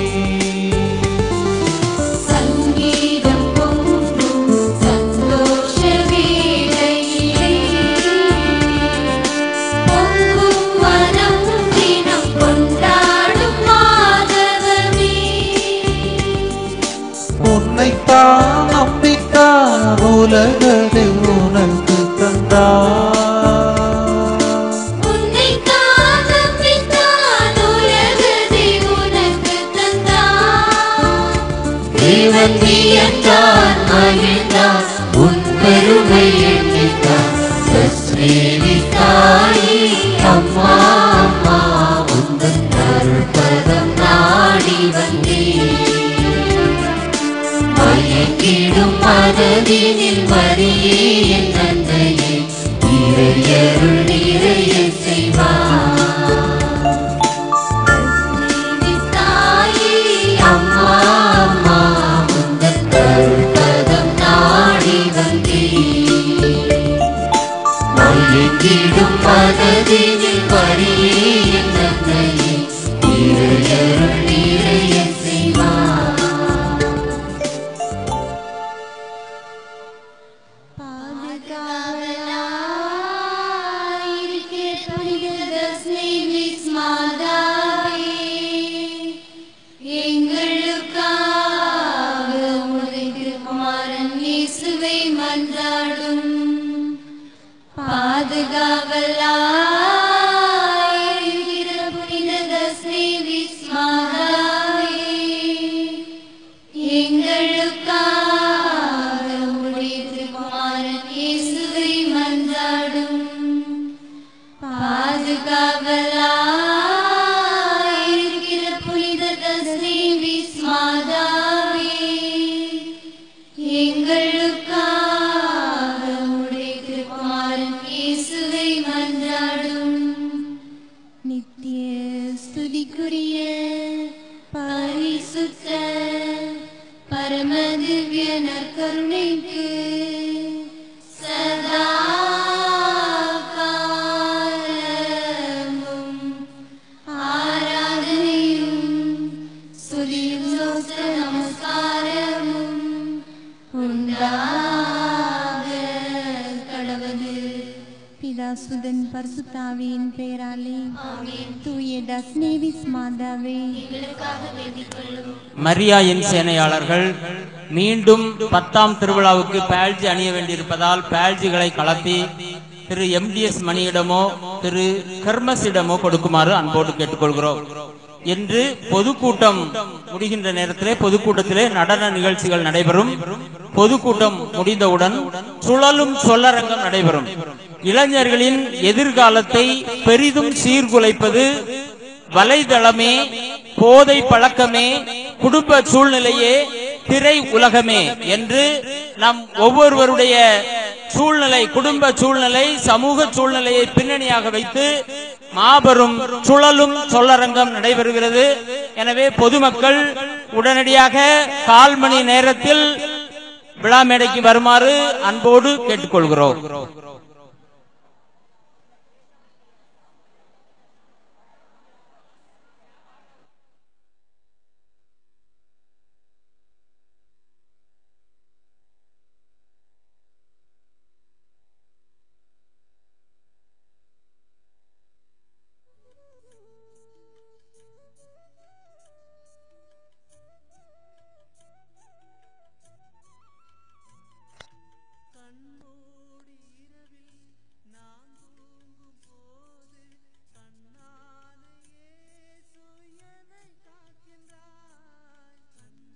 சங்கீதம் பொங்கும் சந்தோஷ வேளையிலே பொங்கும் மனம் தினம் கொண்டாடும் மாதவமே உன்னைத்தான் நம்பித்தான் உலகதை உனக்கு தந்தார் உன்னைத்தான் நம்பித்தான் உலகத்தை உனக்கு தந்தார். தேவன் வியந்தான் மகிழ்ந்தான் உன் பெருமை எண்ணித்தான் சஸ்ரேவி தாயே அம்மா அம்மா உந்தன் அருள்பதம் நாடி வந்தேன் மயக்கிடும் மனதினில் மரியே என் தந்தையே நிறையருள் நிறைய செய்வார் தாயே அம்மா அம்மா உந்தன் அருள்பதம் நாடி வந்தேன் மயக்கிடும் மனதினில் மரியே என் தந்தையே நிறையருள் நிறைய செய்வார் பாதுகாவலாயிருக்கிற புனித தஸ்னேவிஸ் மாதாவே எங்களுக்காக உம்முடைய திருக்குமாரன் இயேசுவை மன்றாடும் பாதுகாவலாயிருக்கிற புனித தஸ்னேவிஸ் மாதாவே எங்களுக்காக உம்முடைய திருக்குமாரன் இயேசுவை மன்றாடும் நித்திய ஸ்துதிக்குரிய பரிசுத்த பரமதிவ்ய நற்கருணைக்கு சதா காலமும் ஆராதனையும் ஸ்துதியும் ஸ்தோத்திர நமஸ்காரமும் உண்டாக கடவது பிதாசுதன் பரிசுத்தாவியின் பெயராலே தூய டஸ்னேவிஸ் மாதாவே மரியாயின் சேனையாளர்கள் மீண்டும் பத்தாம் திருவிழாவுக்கு பேல்ஜி அணிய வேண்டியிருப்பதால் பேல்ஜிகளை கலத்தி திரு எம்டிஎஸ் மணியிடமோ திரு கர்மஸிடமோ கொடுக்குமாறு அன்போடு கேட்டுக்கொள்கிறோம் என்று பொதுக்கூட்டம் முடிகின்ற நேரத்திலே பொதுக்கூட்டத்திலே நடன நிகழ்ச்சிகள் நடைபெறும் பொதுக்கூட்டம் முடிந்தவுடன் சுழலும் சொல்லரங்கம் நடைபெறும் இளைஞர்களின் எதிர்காலத்தை பெரிதும் சீர்குலைப்பது வலைதளமே போதை பழக்கமே குடும்ப சூழ்நிலையே திரை உலகமே என்று நம் ஒவ்வொருவருடைய சூழ்நிலை குடும்ப சூழ்நிலை சமூக சூழ்நிலையை பின்னணியாக வைத்து மாபெரும் சுழலும் சொல்லரங்கம் நடைபெறுகிறது எனவே பொதுமக்கள் உடனடியாக கால் மணி நேரத்தில் விழா மேடைக்கு வருமாறு அன்போடு கேட்டுக்கொள்கிறோம்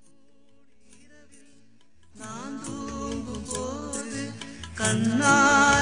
கண்ணா